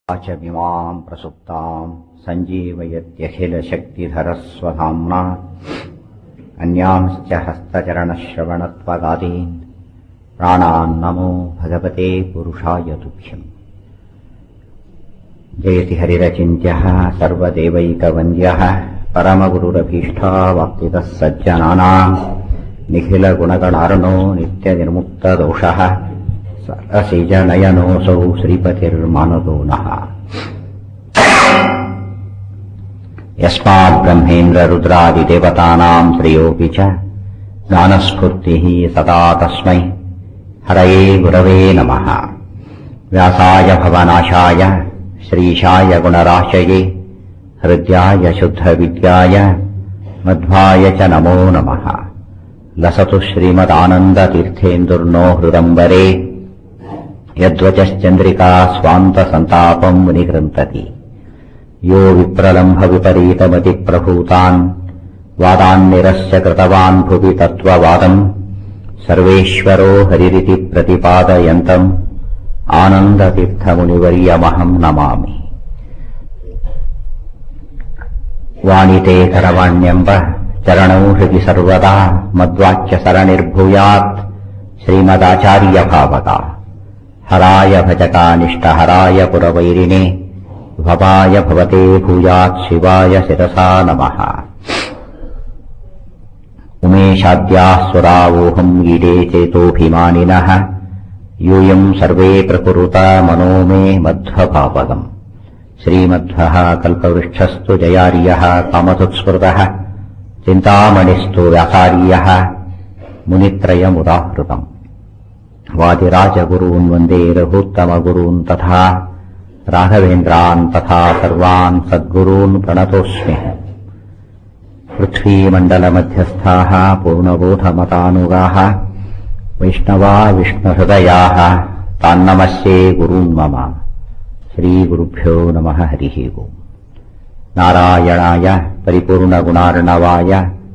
वाचमिमाम् प्रसुप्ताम् सञ्जीवयत्यखिलशक्तिधरस्वधाम्ना अन्यांश्च हस्तचरणश्रवणत्वगादीन् प्राणान्नमो भगवते पुरुषाय तुभ्यम् जयति हरिरचिन्त्यः सर्वदेवैकवन्द्यः परमगुरुरभीष्टावाप्तितः सज्जनानाम् निखिलगुणगणार्णो नित्यनिर्मुक्तदोषः सरसिजनयनोऽसौ श्रीपतिर्मानदो नः यस्माद्ब्रह्मेन्द्ररुद्रादिदेवतानाम् श्रेयोऽपि च ज्ञानस्फूर्तिः सदा तस्मै हरये गुरवे नमः व्यासाय भवनाशाय श्रीशाय गुणराशये हृद्याय शुद्धविद्याय मध्वाय च नमो नमः लसतु श्रीमदानन्दतीर्थेन्दुर्नो हृदम्बरे यद्वचश्चन्द्रिका स्वान्तसन्तापम् मुनिगृन्तति यो विप्रलम्भविपरीतमतिप्रभूतान् वादान्निरस्य कृतवान् भुवि तत्त्ववादम् सर्वेश्वरो हरिरिति प्रतिपादयन्तम् आनन्दतीर्थमुनिवर्यमहम् नमामि वाणिते करवाण्यम्ब चरणौ हृदि सर्वदा मद्वाक्यसरणिर्भूयात् श्रीमदाचार्यभावका हराय भजकानिष्टहराय पुरवैरिणे भवाय भवते भूयात् शिवाय शिरसा नमः उमेशाद्याः सुरावोऽहम् ईडे चेतोऽभिमानिनः यूयम् सर्वे प्रकुरुता मनो मे मध्वभावगम् श्रीमध्वः कल्पवृक्षस्तु जयार्यः कामधुत्स्मृतः चिन्तामणिस्तु व्यासार्यः मुनित्रयमुदाहृतम् वादिराजगुरून् वन्दे रघूत्तमगुरून् तथा राघवेन्द्रान् तथा सर्वान् सद्गुरून् प्रणतोऽस्मि पृथ्वीमण्डलमध्यस्थाः पूर्णबोधमतानुगाः वैष्णवा विष्णुहृदयाः तान्नमस्ये गुरून् मम श्रीगुरुभ्यो नमः हरिः ओम् नारायणाय परिपूर्णगुणार्णवाय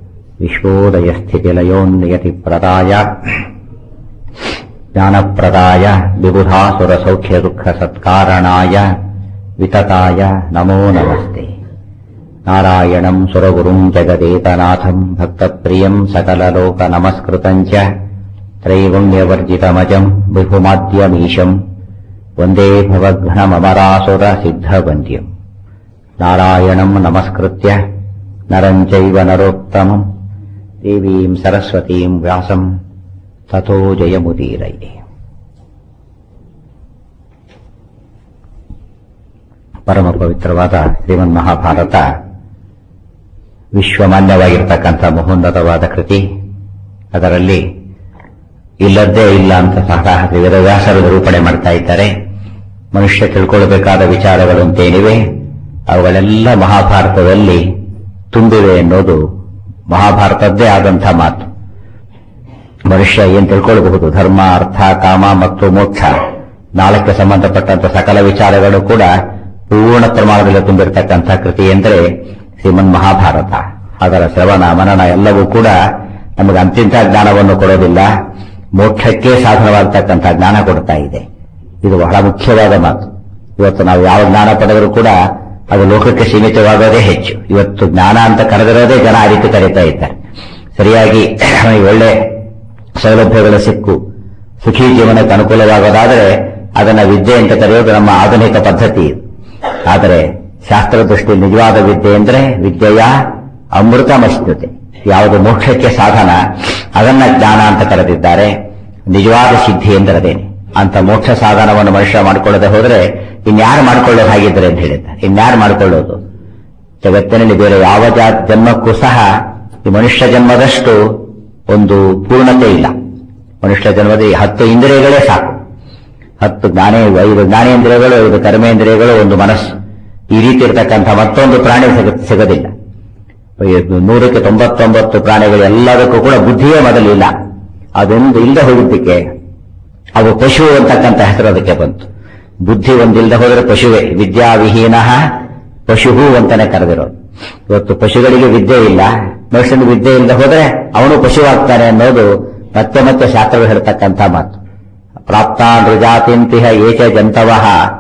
विश्वोदयस्थितिलयोन्नियतिप्रदाय ज्ञानप्रदाय विबुधासुरसौख्यदुःखसत्कारणाय वितताय नमो नमस्ते नारायणम् सुरगुरुम् जगदेकनाथम् भक्तप्रियम् सकललोकनमस्कृतम् च त्रैगुण्यवर्जितमजम् विभुमाद्यमीशम् वन्दे भवद्घ्नममरासुरसिद्धवन्द्यम् नारायणम् नमस्कृत्य नरम् चैव नरोत्तमम् देवीम् सरस्वतीम् व्यासम् ततो जयमुदीरये ಪರಮ ಪವಿತ್ರವಾದ ಶ್ರೀಮನ್ ಮಹಾಭಾರತ ವಿಶ್ವಮಾನ್ಯವಾಗಿರ್ತಕ್ಕಂಥ ಮಹೋನ್ನತವಾದ ಕೃತಿ ಅದರಲ್ಲಿ ಇಲ್ಲದ್ದೇ ಇಲ್ಲ ಅಂತ ಸಹ ವೇದವ್ಯಾಸರು ನಿರೂಪಣೆ ಮಾಡ್ತಾ ಇದ್ದಾರೆ ಮನುಷ್ಯ ತಿಳ್ಕೊಳ್ಬೇಕಾದ ವಿಚಾರಗಳು ಅಂತೇನಿವೆ ಅವುಗಳೆಲ್ಲ ಮಹಾಭಾರತದಲ್ಲಿ ತುಂಬಿವೆ ಎನ್ನುವುದು ಮಹಾಭಾರತದ್ದೇ ಆದಂಥ ಮಾತು ಮನುಷ್ಯ ಏನ್ ತಿಳ್ಕೊಳ್ಬಹುದು ಧರ್ಮ ಅರ್ಥ ಕಾಮ ಮತ್ತು ಮೋಕ್ಷ ನಾಲ್ಕು ಸಂಬಂಧಪಟ್ಟಂತ ಸಕಲ ವಿಚಾರಗಳು ಕೂಡ ಪೂರ್ಣ ಪ್ರಮಾಣದಲ್ಲಿ ತುಂಬಿರತಕ್ಕಂಥ ಕೃತಿ ಎಂದರೆ ಶ್ರೀಮನ್ ಮಹಾಭಾರತ ಅದರ ಶ್ರವಣ ಮನನ ಎಲ್ಲವೂ ಕೂಡ ನಮಗೆ ಅಂತಿಂತ ಜ್ಞಾನವನ್ನು ಕೊಡೋದಿಲ್ಲ ಮೋಕ್ಷಕ್ಕೆ ಸಾಧನವಾಗತಕ್ಕಂಥ ಜ್ಞಾನ ಕೊಡ್ತಾ ಇದೆ ಇದು ಬಹಳ ಮುಖ್ಯವಾದ ಮಾತು ಇವತ್ತು ನಾವು ಯಾವ ಜ್ಞಾನ ಪಡೆದರೂ ಕೂಡ ಅದು ಲೋಕಕ್ಕೆ ಸೀಮಿತವಾಗೋದೇ ಹೆಚ್ಚು ಇವತ್ತು ಜ್ಞಾನ ಅಂತ ಕರೆದಿರೋದೇ ಜನ ಆ ರೀತಿ ಕರೀತಾ ಇದ್ದಾರೆ ಸರಿಯಾಗಿ ಒಳ್ಳೆ ಸೌಲಭ್ಯಗಳು ಸಿಕ್ಕು ಸುಖಿ ಜೀವನಕ್ಕೆ ಅನುಕೂಲವಾಗೋದಾದರೆ ಅದನ್ನ ವಿದ್ಯೆ ಅಂತ ಕರೆಯೋದು ನಮ್ಮ ಆಧುನಿಕ ಪದ್ಧತಿ ಆದರೆ ಶಾಸ್ತ್ರ ದೃಷ್ಟಿ ನಿಜವಾದ ವಿದ್ಯೆ ಅಂದ್ರೆ ವಿದ್ಯೆಯ ಅಮೃತ ಮಸ್ನುತೆ ಯಾವುದು ಮೋಕ್ಷಕ್ಕೆ ಸಾಧನ ಅದನ್ನ ಜ್ಞಾನ ಅಂತ ಕರೆದಿದ್ದಾರೆ ನಿಜವಾದ ಸಿದ್ಧಿ ಎಂದರದೇನೆ ಅಂತ ಮೋಕ್ಷ ಸಾಧನವನ್ನು ಮನುಷ್ಯ ಮಾಡಿಕೊಳ್ಳದೆ ಹೋದ್ರೆ ಇನ್ಯಾರು ಮಾಡಿಕೊಳ್ಳೋದು ಹಾಗಿದ್ರೆ ಅಂತ ಹೇಳಿದ್ದಾರೆ ಇನ್ಯಾರು ಮಾಡಿಕೊಳ್ಳೋದು ಜಗತ್ತಿನಲ್ಲಿ ಬೇರೆ ಯಾವ ಜನ್ಮಕ್ಕೂ ಸಹ ಈ ಮನುಷ್ಯ ಜನ್ಮದಷ್ಟು ಒಂದು ಪೂರ್ಣತೆ ಇಲ್ಲ ಮನುಷ್ಯ ಜನ್ಮದಲ್ಲಿ ಹತ್ತು ಇಂದ್ರಿಯಗಳೇ ಸಾಕು ಹತ್ತು ಜ್ಞಾನೇ ಐದು ಜ್ಞಾನೇಂದ್ರಿಯಗಳು ಐದು ಕರ್ಮೇಂದ್ರಿಯಗಳು ಒಂದು ಮನಸ್ಸು ಈ ರೀತಿ ಇರತಕ್ಕಂಥ ಮತ್ತೊಂದು ಪ್ರಾಣಿ ಸಿಗೋದಿಲ್ಲ ನೂರಕ್ಕೆ ತೊಂಬತ್ತೊಂಬತ್ತು ಪ್ರಾಣಿಗಳು ಎಲ್ಲದಕ್ಕೂ ಕೂಡ ಬುದ್ಧಿಯೇ ಮೊದಲಿಲ್ಲ ಅದೊಂದು ಇಲ್ಲದೆ ಹೋಗಿದ್ದಕ್ಕೆ ಅವು ಪಶು ಅಂತಕ್ಕಂಥ ಹೆಸರು ಅದಕ್ಕೆ ಬಂತು ಬುದ್ಧಿ ಒಂದಿಲ್ಲದೆ ಹೋದರೆ ಪಶುವೇ ವಿದ್ಯಾವಿಹೀನ ಪಶುಹು ಅಂತಾನೆ ಕರೆದಿರೋದು ಇವತ್ತು ಪಶುಗಳಿಗೆ ವಿದ್ಯೆ ಇಲ್ಲ ಮನುಷ್ಯನ ವಿದ್ಯೆ ಇಲ್ಲದೆ ಹೋದ್ರೆ ಅವನು ಪಶುವಾಗ್ತಾನೆ ಅನ್ನೋದು ಮತ್ತೆ ಮತ್ತೆ ಶಾಸ್ತ್ರಗಳು ಹೇಳ್ತಕ್ಕಂಥ ಮಾತು ಪ್ರಾಪ್ತಾನ್ ರುಜಾತಿಂತಿಹ ಏಚ ಜಂತವಃ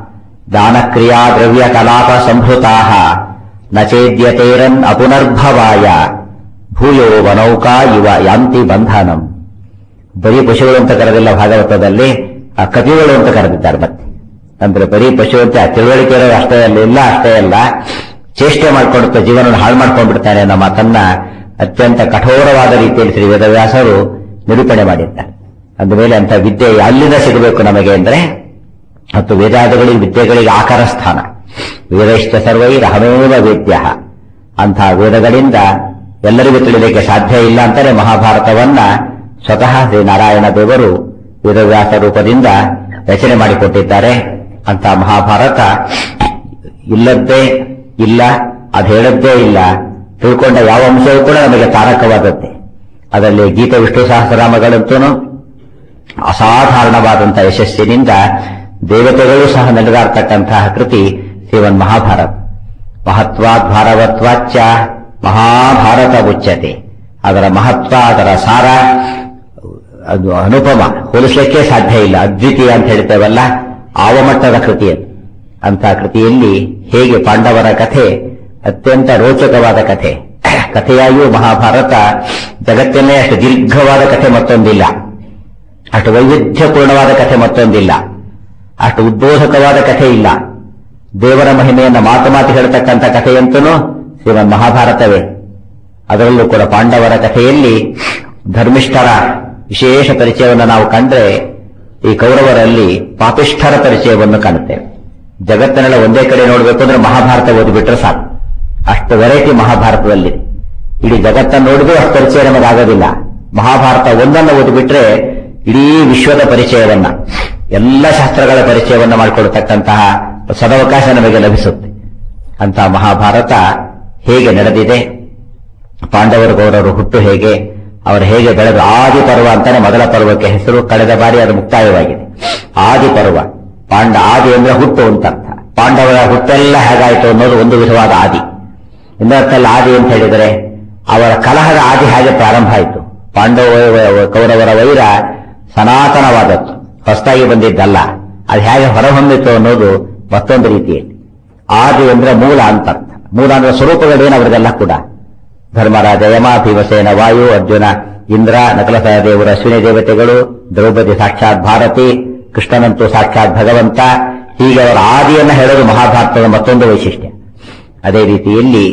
ದಾನಕ್ರಿಯಾ ದ್ರವ್ಯ ಕಲಾಪ ಸಂಭೃತಾ ನ ಚೇದ್ಯತೇರನ್ ಅಪುನರ್ಭವಾಯ ಭೂಯೋ ವನೌಕಾ ಇವ ಯಾಂತಿ ಬಂಧನಂ ಬರೀ ಪಶುಗಳು ಅಂತ ಕರೆದಿಲ್ಲ ಭಾಗವತದಲ್ಲಿ ಆ ಕಪಿಗಳು ಅಂತ ಕರೆದಿದ್ದಾರೆ ಮತ್ತೆ ಅಂದ್ರೆ ಬರೀ ಪಶು ಅಂತ ತಿಳುವಳಿಕೆ ಇರೋದು ಅಷ್ಟೇ ಅಲ್ಲ ಇಲ್ಲ ಅಷ್ಟೇ ಅಲ್ಲ ಚೇಷ್ಟೆ ಮಾಡ್ಕೊಂಡು ಜೀವನವನ್ನು ಹಾಳು ಮಾಡ್ಕೊಂಡ್ಬಿಡ್ತಾನೆ ಅನ್ನೋ ಮಾತನ್ನ ಅತ್ಯಂತ ಕಠೋರವಾದ ರೀತಿಯಲ್ಲಿ ಶ್ರೀ ವೇದವ್ಯಾಸರು ನಿರೂಪಣೆ ಮಾಡಿದ್ದಾರೆ ಅಂದಮೇಲೆ ಅಂತ ವಿದ್ಯೆ ಅಲ್ಲಿಂದ ಸಿಗಬೇಕು ನಮಗೆ ಅಂದ್ರೆ ಮತ್ತು ವೇದಾದಿಗಳಿಗೆ ವಿದ್ಯೆಗಳಿಗೆ ಆಕಾರ ಸ್ಥಾನ ವೇದೈಶ್ಚ ಸರ್ವೈರಹಮೇವ ವೇದ್ಯ ಅಂತಹ ವೇದಗಳಿಂದ ಎಲ್ಲರಿಗೂ ತಿಳಿಯಲಿಕ್ಕೆ ಸಾಧ್ಯ ಇಲ್ಲ ಅಂತಾನೆ ಮಹಾಭಾರತವನ್ನ ಸ್ವತಃ ಶ್ರೀ ನಾರಾಯಣ ದೇವರು ವೇದವ್ಯಾಸ ರೂಪದಿಂದ ರಚನೆ ಮಾಡಿಕೊಟ್ಟಿದ್ದಾರೆ ಅಂತ ಮಹಾಭಾರತ ಇಲ್ಲದ್ದೇ ಇಲ್ಲ ಅದು ಹೇಳದ್ದೇ ಇಲ್ಲ ತಿಳ್ಕೊಂಡ ಯಾವ ಅಂಶವೂ ಕೂಡ ನಮಗೆ ತಾರಕವಾದದ್ದೇ ಅದರಲ್ಲಿ ಗೀತ ವಿಷ್ಣು ಸಹಸ್ರನಾಮಗಳಂತೂ ಅಸಾಧಾರಣವಾದಂಥ ಯಶಸ್ಸಿನಿಂದ ದೇವತೆಗಳು ಸಹ ನಡೆದಾಡ್ತಕ್ಕಂತಹ ಕೃತಿ ಶ್ರೀವನ್ ಮಹಾಭಾರತ ಮಹತ್ವಾತ್ ಭಾರವತ್ವಾಚ್ಚ ಮಹಾಭಾರತ ಉಚ್ಯತೆ ಅದರ ಮಹತ್ವ ಅದರ ಸಾರ ಅದು ಅನುಪಮ ಹೋಲಿಸಲಿಕ್ಕೆ ಸಾಧ್ಯ ಇಲ್ಲ ಅದ್ವಿತೀಯ ಅಂತ ಹೇಳ್ತೇವಲ್ಲ ಆವಮಟ್ಟದ ಕೃತಿ ಅದು ಅಂತ ಕೃತಿಯಲ್ಲಿ ಹೇಗೆ ಪಾಂಡವರ ಕಥೆ ಅತ್ಯಂತ ರೋಚಕವಾದ ಕಥೆ ಕಥೆಯಾಗಿಯೂ ಮಹಾಭಾರತ ಜಗತ್ತನ್ನೇ ಅಷ್ಟು ದೀರ್ಘವಾದ ಕಥೆ ಮತ್ತೊಂದಿಲ್ಲ ಅಷ್ಟು ವೈವಿಧ್ಯಪೂರ್ಣವಾದ ಕಥೆ ಮತ್ತೊಂದಿಲ್ಲ ಅಷ್ಟು ಉದ್ಬೋಧಕವಾದ ಕಥೆ ಇಲ್ಲ ದೇವರ ಮಹಿಮೆಯನ್ನ ಮಾತು ಮಾತು ಹೇಳ್ತಕ್ಕಂಥ ಕಥೆಯಂತೂ ಶ್ರೀಮನ್ ಮಹಾಭಾರತವೇ ಅದರಲ್ಲೂ ಕೂಡ ಪಾಂಡವರ ಕಥೆಯಲ್ಲಿ ಧರ್ಮಿಷ್ಠರ ವಿಶೇಷ ಪರಿಚಯವನ್ನು ನಾವು ಕಂಡ್ರೆ ಈ ಕೌರವರಲ್ಲಿ ಪಾಪಿಷ್ಠರ ಪರಿಚಯವನ್ನು ಕಾಣುತ್ತೇವೆ ಜಗತ್ತಿನೆಲ್ಲ ಒಂದೇ ಕಡೆ ನೋಡಬೇಕು ಅಂದ್ರೆ ಮಹಾಭಾರತ ಓದಿಬಿಟ್ರೆ ಸಾಕು ಅಷ್ಟು ವೆರೈಟಿ ಮಹಾಭಾರತದಲ್ಲಿ ಇಡೀ ಜಗತ್ತನ್ನು ನೋಡಿದ್ರೂ ಅಷ್ಟು ಪರಿಚಯ ನಮಗಾಗೋದಿಲ್ಲ ಮಹಾಭಾರತ ಒಂದನ್ನು ಓದಿಬಿಟ್ರೆ ಇಡೀ ವಿಶ್ವದ ಪರಿಚಯವನ್ನ ಎಲ್ಲ ಶಾಸ್ತ್ರಗಳ ಪರಿಚಯವನ್ನ ಮಾಡಿಕೊಡ್ತಕ್ಕಂತಹ ಸದವಕಾಶ ನಮಗೆ ಲಭಿಸುತ್ತೆ ಅಂತ ಮಹಾಭಾರತ ಹೇಗೆ ನಡೆದಿದೆ ಪಾಂಡವರು ಗೌರವರು ಹುಟ್ಟು ಹೇಗೆ ಅವರು ಹೇಗೆ ಬೆಳೆದು ಆದಿ ಪರ್ವ ಅಂತಾನೆ ಮೊದಲ ಪರ್ವಕ್ಕೆ ಹೆಸರು ಕಳೆದ ಬಾರಿ ಅದು ಮುಕ್ತಾಯವಾಗಿದೆ ಆದಿ ಪರ್ವ ಪಾಂಡ ಆದಿ ಅಂದ್ರೆ ಹುಟ್ಟು ಅಂತ ಅರ್ಥ ಪಾಂಡವರ ಹುಟ್ಟೆಲ್ಲ ಹೇಗಾಯಿತು ಅನ್ನೋದು ಒಂದು ವಿಧವಾದ ಆದಿ ಇನ್ನೊಂದಲ್ಲ ಆದಿ ಅಂತ ಹೇಳಿದರೆ ಅವರ ಕಲಹದ ಆದಿ ಹಾಗೆ ಪ್ರಾರಂಭ ಆಯಿತು ಪಾಂಡವ ಕೌರವರ ವೈರ ಸನಾತನವಾದದ್ದು ಹೊಸದಾಗಿ ಬಂದಿದ್ದಲ್ಲ ಅದು ಹೇಗೆ ಹೊರಹೊಮ್ಮಿತು ಅನ್ನೋದು ಮತ್ತೊಂದು ರೀತಿಯಲ್ಲಿ ಆದಿ ಅಂದ್ರೆ ಮೂಲ ಅಂತ ಅರ್ಥ ಮೂಲ ಅಂದ್ರೆ ಸ್ವರೂಪಗಳೇನು ಅವರಿಗೆಲ್ಲ ಕೂಡ ಧರ್ಮರಾಜ ಯಮ ಭೀಮಸೇನ ವಾಯು ಅರ್ಜುನ ಇಂದ್ರ ನಕಲಸ ದೇವರು ಅಶ್ವಿನಿ ದೇವತೆಗಳು ದ್ರೌಪದಿ ಸಾಕ್ಷಾತ್ ಭಾರತಿ ಕೃಷ್ಣನಂತೂ ಸಾಕ್ಷಾತ್ ಭಗವಂತ ಹೀಗೆ ಅವರ ಆದಿಯನ್ನ ಹೇಳೋದು ಮಹಾಭಾರತದ ಮತ್ತೊಂದು ವೈಶಿಷ್ಟ್ಯ ಅದೇ ರೀತಿಯಲ್ಲಿ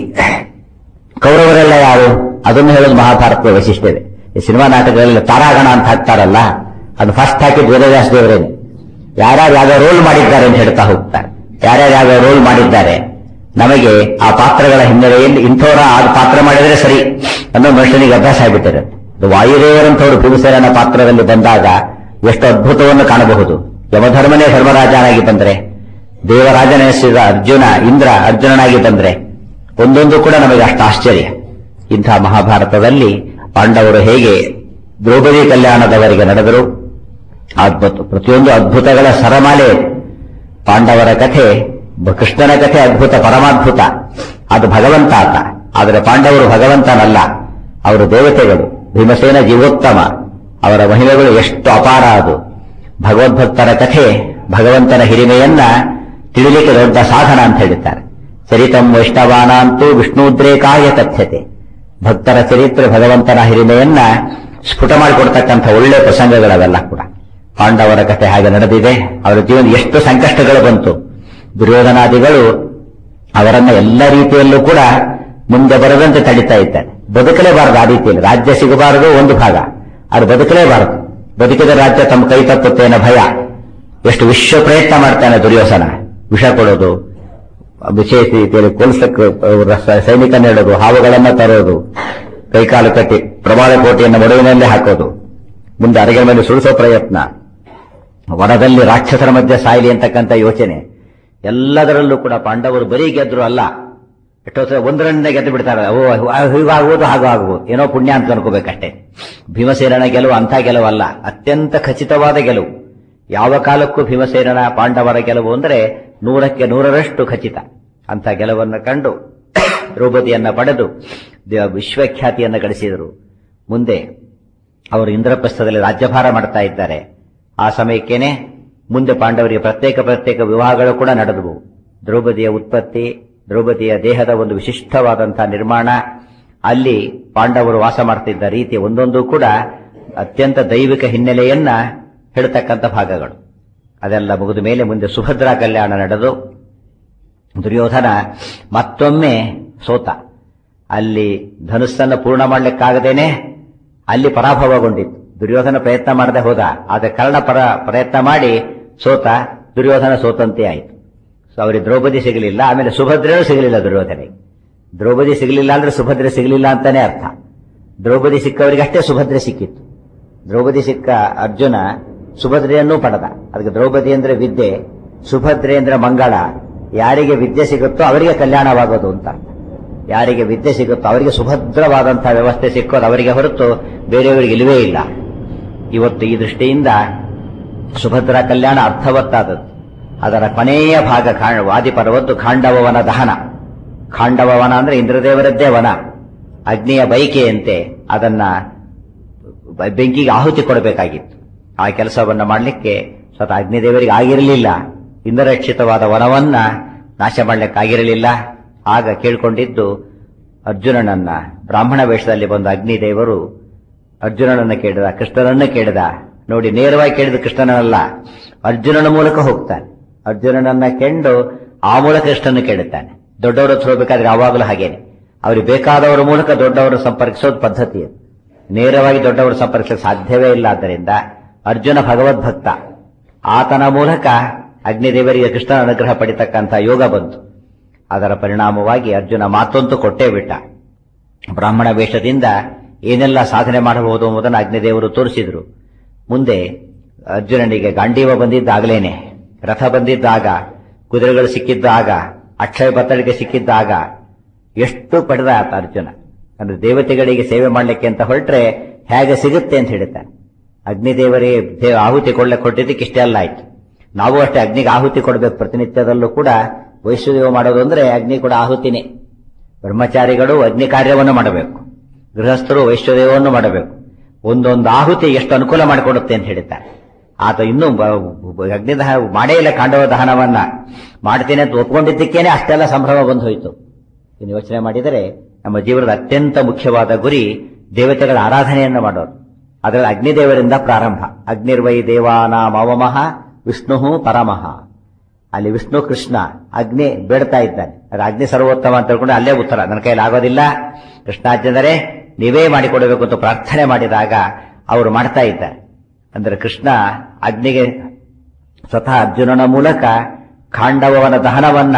ಕೌರವರೆಲ್ಲ ಯಾರು ಅದನ್ನು ಹೇಳೋದು ಮಹಾಭಾರತದ ವೈಶಿಷ್ಟ್ಯವೇ ಈ ಸಿನಿಮಾ ನಾಟಕಗಳಲ್ಲಿ ತಾರಾಗಣ ಅಂತ ಹಾಕ್ತಾರಲ್ಲ ಅದು ಫಸ್ಟ್ ಹಾಕಿದ್ ವೇದವ್ಯಾಸ ದೇವರೇನೆ ಯಾರ್ಯಾರು ಯಾವ ರೋಲ್ ಮಾಡಿದ್ದಾರೆ ಅಂತ ಹೇಳ್ತಾ ಹೋಗ್ತಾರೆ ಯಾರ್ಯಾರು ಯಾವ ರೋಲ್ ಮಾಡಿದ್ದಾರೆ ನಮಗೆ ಆ ಪಾತ್ರಗಳ ಹಿನ್ನೆಲೆಯಲ್ಲಿ ಇಂಥವರ ಆ ಪಾತ್ರ ಮಾಡಿದ್ರೆ ಸರಿ ಅನ್ನೋ ಮನುಷ್ಯನಿಗೆ ಅಭ್ಯಾಸ ಆಗಿಬಿಟ್ಟಿರುತ್ತೆ ವಾಯುದೇವರಂಥವರು ಭೀಮಸೇನ ಪಾತ್ರದಲ್ಲಿ ಬಂದಾಗ ಎಷ್ಟು ಅದ್ಭುತವನ್ನು ಕಾಣಬಹುದು ಯಮಧರ್ಮನೇ ಧರ್ಮರಾಜನಾಗಿ ಬಂದ್ರೆ ದೇವರಾಜನೆನಿಸಿದ ಅರ್ಜುನ ಇಂದ್ರ ಅರ್ಜುನನಾಗಿ ಬಂದ್ರೆ ಒಂದೊಂದು ಕೂಡ ನಮಗೆ ಅಷ್ಟು ಆಶ್ಚರ್ಯ ಇಂಥ ಮಹಾಭಾರತದಲ್ಲಿ ಪಾಂಡವರು ಹೇಗೆ ದ್ರೌಪದಿ ಕಲ್ಯಾಣದವರೆಗೆ ನಡೆದರು ಅದ್ಭುತ ಪ್ರತಿಯೊಂದು ಅದ್ಭುತಗಳ ಸರಮಾಲೆ ಪಾಂಡವರ ಕಥೆ ಕೃಷ್ಣನ ಕಥೆ ಅದ್ಭುತ ಪರಮಾದ್ಭುತ ಅದು ಭಗವಂತ ಆತ ಆದರೆ ಪಾಂಡವರು ಭಗವಂತನಲ್ಲ ಅವರು ದೇವತೆಗಳು ಭೀಮಸೇನ ಜೀವೋತ್ತಮ ಅವರ ಮಹಿಮೆಗಳು ಎಷ್ಟು ಅಪಾರ ಅದು ಭಗವದ್ಭಕ್ತರ ಕಥೆ ಭಗವಂತನ ಹಿರಿಮೆಯನ್ನ ತಿಳಿಲಿಕ್ಕೆ ದೊಡ್ಡ ಸಾಧನ ಅಂತ ಹೇಳಿದ್ದಾರೆ ಚರಿತಂ ವೈಷ್ಣವಾನಂತೂ ವಿಷ್ಣುದ್ರೇಕಾಯ ಕಥ್ಯತೆ ಭಕ್ತರ ಚರಿತ್ರೆ ಭಗವಂತನ ಹಿರಿಮೆಯನ್ನ ಸ್ಫುಟ ಮಾಡಿಕೊಡ್ತಕ್ಕಂಥ ಒಳ್ಳೆ ಪ್ರಸಂಗಗಳವೆಲ್ಲ ಕೂಡ ಪಾಂಡವರ ಕಥೆ ಹಾಗೆ ನಡೆದಿದೆ ಅವರ ಜೀವನ ಎಷ್ಟು ಸಂಕಷ್ಟಗಳು ಬಂತು ದುರ್ಯೋಧನಾದಿಗಳು ಅವರನ್ನ ಎಲ್ಲ ರೀತಿಯಲ್ಲೂ ಕೂಡ ಮುಂದೆ ಬರದಂತೆ ತಡಿತಾ ಇದ್ದಾರೆ ಬದುಕಲೇಬಾರದು ಆ ರೀತಿಯಲ್ಲಿ ರಾಜ್ಯ ಸಿಗಬಾರದು ಒಂದು ಭಾಗ ಅದು ಬದುಕಲೇಬಾರದು ಬದುಕಿದ ರಾಜ್ಯ ತಮ್ಮ ಕೈ ತಪ್ಪುತ್ತೇನ ಭಯ ಎಷ್ಟು ವಿಶ್ವ ಪ್ರಯತ್ನ ಮಾಡ್ತಾನೆ ದುರ್ಯೋಧನ ವಿಷ ಕೊಡೋದು ವಿಶೇಷ ರೀತಿಯಲ್ಲಿ ಕೊಲ್ಸಕ್ಕೆ ಸೈನಿಕ ನೀಡೋದು ಹಾವುಗಳನ್ನ ತರೋದು ಕೈಕಾಲು ಕಟ್ಟಿ ಪ್ರಮಾಣ ಕೋಟೆಯನ್ನು ಮಡುವಿನಲ್ಲೇ ಹಾಕೋದು ಮುಂದೆ ಅರಗಿನ ಮೇಲೆ ಸುಳಿಸೋ ಪ್ರಯತ್ನ ವನದಲ್ಲಿ ರಾಕ್ಷಸರ ಮಧ್ಯೆ ಸಾಯಲಿ ಅಂತಕ್ಕಂಥ ಯೋಚನೆ ಎಲ್ಲದರಲ್ಲೂ ಕೂಡ ಪಾಂಡವರು ಬರೀ ಗೆದ್ರು ಅಲ್ಲ ಎಷ್ಟೋ ಸಲ ಒಂದರನ್ನೇ ಗೆದ್ದು ಬಿಡ್ತಾರೆ ಓ ಹೀಗಾಗುವುದು ಹಾಗೂ ಆಗುವುದು ಏನೋ ಪುಣ್ಯ ಅಂತ ಅನ್ಕೋಬೇಕಷ್ಟೇ ಭೀಮಸೇನನ ಗೆಲುವು ಅಂಥ ಗೆಲುವಲ್ಲ ಅತ್ಯಂತ ಖಚಿತವಾದ ಗೆಲುವು ಯಾವ ಕಾಲಕ್ಕೂ ಭೀಮಸೇನನ ಪಾಂಡವರ ಗೆಲುವು ಅಂದರೆ ನೂರಕ್ಕೆ ನೂರರಷ್ಟು ಖಚಿತ ಅಂತ ಗೆಲುವನ್ನು ಕಂಡು ದ್ರೌಪದಿಯನ್ನ ಪಡೆದು ವಿಶ್ವಖ್ಯಾತಿಯನ್ನು ಗಳಿಸಿದರು ಮುಂದೆ ಅವರು ಇಂದ್ರಪ್ರಸ್ಥದಲ್ಲಿ ರಾಜ್ಯಭಾರ ಮಾಡ್ತಾ ಇದ್ದಾರೆ ಆ ಸಮಯಕ್ಕೇನೆ ಮುಂದೆ ಪಾಂಡವರಿಗೆ ಪ್ರತ್ಯೇಕ ಪ್ರತ್ಯೇಕ ವಿವಾಹಗಳು ಕೂಡ ನಡೆದವು ದ್ರೌಪದಿಯ ಉತ್ಪತ್ತಿ ದ್ರೌಪದಿಯ ದೇಹದ ಒಂದು ವಿಶಿಷ್ಟವಾದಂತಹ ನಿರ್ಮಾಣ ಅಲ್ಲಿ ಪಾಂಡವರು ವಾಸ ಮಾಡ್ತಿದ್ದ ರೀತಿ ಒಂದೊಂದು ಕೂಡ ಅತ್ಯಂತ ದೈವಿಕ ಹಿನ್ನೆಲೆಯನ್ನ ಹೇಳ್ತಕ್ಕಂಥ ಭಾಗಗಳು ಅದೆಲ್ಲ ಮುಗಿದ ಮೇಲೆ ಮುಂದೆ ಸುಭದ್ರಾ ಕಲ್ಯಾಣ ನಡೆದು ದುರ್ಯೋಧನ ಮತ್ತೊಮ್ಮೆ ಸೋತ ಅಲ್ಲಿ ಧನುಸ್ಸನ್ನು ಪೂರ್ಣ ಮಾಡ್ಲಿಕ್ಕಾಗದೇನೆ ಅಲ್ಲಿ ಪರಾಭವಗೊಂಡಿತ್ತು ದುರ್ಯೋಧನ ಪ್ರಯತ್ನ ಮಾಡದೆ ಹೋದ ಆದರೆ ಕರ್ಣ ಪರ ಪ್ರಯತ್ನ ಮಾಡಿ ಸೋತ ದುರ್ಯೋಧನ ಸೋತಂತೆ ಆಯಿತು ಸೊ ಅವರಿಗೆ ದ್ರೌಪದಿ ಸಿಗಲಿಲ್ಲ ಆಮೇಲೆ ಸುಭದ್ರೆಯೂ ಸಿಗಲಿಲ್ಲ ದುರ್ಯೋಧನಿಗೆ ದ್ರೌಪದಿ ಸಿಗಲಿಲ್ಲ ಅಂದ್ರೆ ಸುಭದ್ರೆ ಸಿಗಲಿಲ್ಲ ಅಂತಾನೆ ಅರ್ಥ ದ್ರೌಪದಿ ಸಿಕ್ಕವರಿಗೆ ಅಷ್ಟೇ ಸುಭದ್ರೆ ಸಿಕ್ಕಿತ್ತು ದ್ರೌಪದಿ ಸಿಕ್ಕ ಅರ್ಜುನ ಸುಭದ್ರೆಯನ್ನೂ ಪಡೆದ ಅದಕ್ಕೆ ದ್ರೌಪದಿ ಅಂದ್ರೆ ವಿದ್ಯೆ ಸುಭದ್ರೆ ಅಂದ್ರೆ ಮಂಗಳ ಯಾರಿಗೆ ವಿದ್ಯೆ ಸಿಗುತ್ತೋ ಅವರಿಗೆ ಕಲ್ಯಾಣವಾಗೋದು ಅಂತ ಅರ್ಥ ಯಾರಿಗೆ ವಿದ್ಯೆ ಸಿಗುತ್ತೋ ಅವರಿಗೆ ಸುಭದ್ರವಾದಂತಹ ವ್ಯವಸ್ಥೆ ಸಿಕ್ಕೋದು ಅವರಿಗೆ ಹೊರತು ಬೇರೆಯವರಿಗೆ ಇಲ್ಲವೇ ಇಲ್ಲ ಇವತ್ತು ಈ ದೃಷ್ಟಿಯಿಂದ ಸುಭದ್ರ ಕಲ್ಯಾಣ ಅರ್ಥವತ್ತಾದದ್ದು ಅದರ ಕೊನೆಯ ಭಾಗ ಖಾ- ವಾದಿಪರ್ವದ್ದು ಖಾಂಡವವನ ದಹನ ಖಾಂಡವವನ ಅಂದ್ರೆ ಇಂದ್ರದೇವರದ್ದೇ ವನ ಅಗ್ನಿಯ ಬೈಕೆಯಂತೆ ಅದನ್ನ ಬ- ಬೆಂಕಿಗೆ ಆಹುತಿ ಕೊಡಬೇಕಾಗಿತ್ತು ಆ ಕೆಲಸವನ್ನ ಮಾಡಲಿಕ್ಕೆ ಸ್ವತಃ ಅಗ್ನಿದೇವರಿಗೆ ಆಗಿರಲಿಲ್ಲ ಇಂದ್ರರಕ್ಷಿತವಾದ ವನವನ್ನ ನಾಶ ಮಾಡಲಿಕ್ಕಾಗಿರಲಿಲ್ಲ ಆಗ ಕೇಳ್ಕೊಂಡಿದ್ದು ಅರ್ಜುನನನ್ನ ಬ್ರಾಹ್ಮಣ ವೇಷದಲ್ಲಿ ಬಂದ ಅಗ್ನಿದೇವರು ಅರ್ಜುನನನ್ನ ಕೇಳಿದ ಕೃಷ್ಣನನ್ನ ಕೇಳಿದ ನೋಡಿ ನೇರವಾಗಿ ಕೇಳಿದ ಕೃಷ್ಣನಲ್ಲ ಅರ್ಜುನನ ಮೂಲಕ ಹೋಗ್ತಾನೆ ಅರ್ಜುನನನ್ನ ಕೆಂಡು ಆ ಮೂಲಕ ಕೃಷ್ಣನ ಕೇಳುತ್ತಾನೆ ದೊಡ್ಡವರ ಹತ್ರ ಹೋಗ್ಬೇಕಾದ್ರೆ ಯಾವಾಗಲೂ ಹಾಗೇನೆ ಅವ್ರಿಗೆ ಬೇಕಾದವರ ಮೂಲಕ ದೊಡ್ಡವರು ಸಂಪರ್ಕಿಸೋದು ಪದ್ಧತಿ ಅದು ನೇರವಾಗಿ ದೊಡ್ಡವರು ಸಂಪರ್ಕಿಸಲು ಸಾಧ್ಯವೇ ಇಲ್ಲ ಆದ್ದರಿಂದ ಅರ್ಜುನ ಭಗವದ್ಭಕ್ತ ಆತನ ಮೂಲಕ ಅಗ್ನಿದೇವರಿಗೆ ಕೃಷ್ಣನ ಅನುಗ್ರಹ ಪಡಿತಕ್ಕಂಥ ಯೋಗ ಬಂತು ಅದರ ಪರಿಣಾಮವಾಗಿ ಅರ್ಜುನ ಮಾತಂತೂ ಕೊಟ್ಟೇ ಬಿಟ್ಟ ಬ್ರಾಹ್ಮಣ ವೇಷದಿಂದ ಏನೆಲ್ಲ ಸಾಧನೆ ಮಾಡಬಹುದು ಎಂಬುದನ್ನು ಅಗ್ನಿದೇವರು ತೋರಿಸಿದ್ರು ಮುಂದೆ ಅರ್ಜುನನಿಗೆ ಗಾಂಡೀವ ಬಂದಿದ್ದಾಗಲೇನೆ ರಥ ಬಂದಿದ್ದಾಗ ಕುದುರೆಗಳು ಸಿಕ್ಕಿದ್ದಾಗ ಅಕ್ಷಯ ಬತ್ತಳಿಗೆ ಸಿಕ್ಕಿದ್ದಾಗ ಎಷ್ಟು ಪಡೆದ ಆತ ಅರ್ಜುನ ಅಂದ್ರೆ ದೇವತೆಗಳಿಗೆ ಸೇವೆ ಮಾಡಲಿಕ್ಕೆ ಅಂತ ಹೊರಟ್ರೆ ಹೇಗೆ ಸಿಗುತ್ತೆ ಅಂತ ಹೇಳ್ತಾನೆ ಅಗ್ನಿದೇವರಿಗೆ ದೇ- ಆಹುತಿ ಕೊಳ್ಳಕ್ಕೆ ಕೊಟ್ಟಿದ್ದಕ್ಕೆ ಇಷ್ಟೇ ಅಲ್ಲ ಆಯ್ತು ನಾವು ಅಷ್ಟೇ ಅಗ್ನಿಗೆ ಆಹುತಿ ಕೊಡಬೇಕು ಪ್ರತಿನಿತ್ಯದಲ್ಲೂ ಕೂಡ ವೈಶ್ವದೇವ ಮಾಡೋದು ಅಂದ್ರೆ ಅಗ್ನಿ ಕೂಡ ಆಹುತಿನೇ ಬ್ರಹ್ಮಚಾರಿಗಳು ಅಗ್ನಿ ಕಾರ್ಯವನ್ನು ಮಾಡಬೇಕು ಗೃಹಸ್ಥರು ವೈಶ್ವದೇವವನ್ನು ಮಾಡಬೇಕು ಒಂದೊಂದು ಆಹುತಿ ಎಷ್ಟು ಅನುಕೂಲ ಮಾಡಿಕೊಡುತ್ತೆ ಅಂತ ಹೇಳ್ತಾರೆ ಆತ ಇನ್ನೂ ಬ- ಬ- ಅಗ್ನಿ ದಹ ಮಾಡೇ ಇಲ್ಲ ಕಾಂಡವ ದಹನವನ್ನ ಮಾಡ್ತೇನೆ ಅಂತ ಒಪ್ಕೊಂಡಿದ್ದಕ್ಕೇನೆ ಅಷ್ಟೆಲ್ಲ ಸಂಭ್ರಮ ಬಂದು ಹೋಯಿತು ಇನ್ನು ಯೋಚನೆ ಮಾಡಿದರೆ ನಮ್ಮ ಜೀವನದ ಅತ್ಯಂತ ಮುಖ್ಯವಾದ ಗುರಿ ದೇವತೆಗಳ ಆರಾಧನೆಯನ್ನು ಮಾಡೋದು ಅದರಲ್ಲಿ ಅಗ್ನಿದೇವರಿಂದ ಪ್ರಾರಂಭ ಅಗ್ನಿರ್ವೈ ದೇವಾನಾಂ ಅವಮಃ ವಿಷ್ಣು ಪರಮಃ ಅಲ್ಲಿ ವಿಷ್ಣು ಕೃಷ್ಣ ಅಗ್ನಿ ಬೇಡ್ತಾ ಇದ್ದಾನೆ ಅದು ಅಗ್ನಿ ಸರ್ವೋತ್ತಮ ಅಂತ ಹೇಳ್ಕೊಂಡು ಅಲ್ಲೇ ಉತ್ತರ ನನ್ನ ಕೈಯಲ್ಲಿ ಆಗೋದಿಲ್ಲ ಕೃಷ್ಣಾರ್ಜುನರೇ ನೀವೇ ಮಾಡಿಕೊಡಬೇಕು ಅಂತ ಪ್ರಾರ್ಥನೆ ಮಾಡಿದಾಗ ಅವರು ಮಾಡ್ತಾ ಇದ್ದಾರೆ ಅಂದ್ರೆ ಕೃಷ್ಣ ಅಗ್ನಿಗೆ ಸ್ವತಃ ಅರ್ಜುನನ ಮೂಲಕ ಖಾಂಡವನ ದಹನವನ್ನ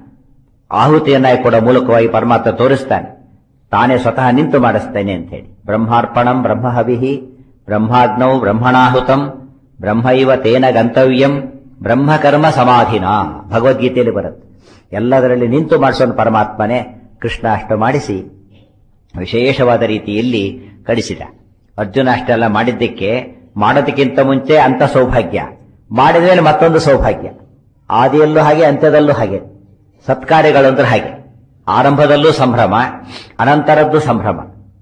ಆಹುತಿಯನ್ನಾಗಿ ಕೊಡೋ ಮೂಲಕವಾಗಿ ಪರಮಾತ್ಮ ತೋರಿಸ್ತಾನೆ ತಾನೇ ಸ್ವತಃ ನಿಂತು ಮಾಡಿಸ್ತೇನೆ ಅಂತ ಹೇಳಿ ಬ್ರಹ್ಮಾರ್ಪಣಂ ಬ್ರಹ್ಮಹವಿಹಿ ಬ್ರಹ್ಮಾಗ್ನೌ ಬ್ರಹ್ಮಣಾಹುತಂ ಬ್ರಹ್ಮೈವ ತೇನ ಗಂತವ್ಯಂ ಬ್ರಹ್ಮಕರ್ಮ ಸಮಾಧಿನ ಭಗವದ್ಗೀತೆಯಲ್ಲಿ ಬರುತ್ತೆ ಎಲ್ಲದರಲ್ಲಿ ನಿಂತು ಮಾಡಿಸೋನು ಪರಮಾತ್ಮನೇ ಕೃಷ್ಣ ಅಷ್ಟು ಮಾಡಿಸಿ ವಿಶೇಷವಾದ ರೀತಿಯಲ್ಲಿ ಕಳಿಸಿದ ಅರ್ಜುನ ಅಷ್ಟೆಲ್ಲ ಮಾಡಿದ್ದಕ್ಕೆ ಮಾಡೋದಕ್ಕಿಂತ ಮುಂಚೆ ಅಂತ ಸೌಭಾಗ್ಯ ಮಾಡಿದ ಮೇಲೆ ಮತ್ತೊಂದು ಸೌಭಾಗ್ಯ ಆದಿಯಲ್ಲೂ ಹಾಗೆ ಅಂತ್ಯದಲ್ಲೂ ಹಾಗೆ ಸತ್ಕಾರ್ಯಗಳು ಅಂದ್ರೆ ಹಾಗೆ ಆರಂಭದಲ್ಲೂ ಸಂಭ್ರಮ ಅನಂತರದ್ದು ಸಂಭ್ರಮ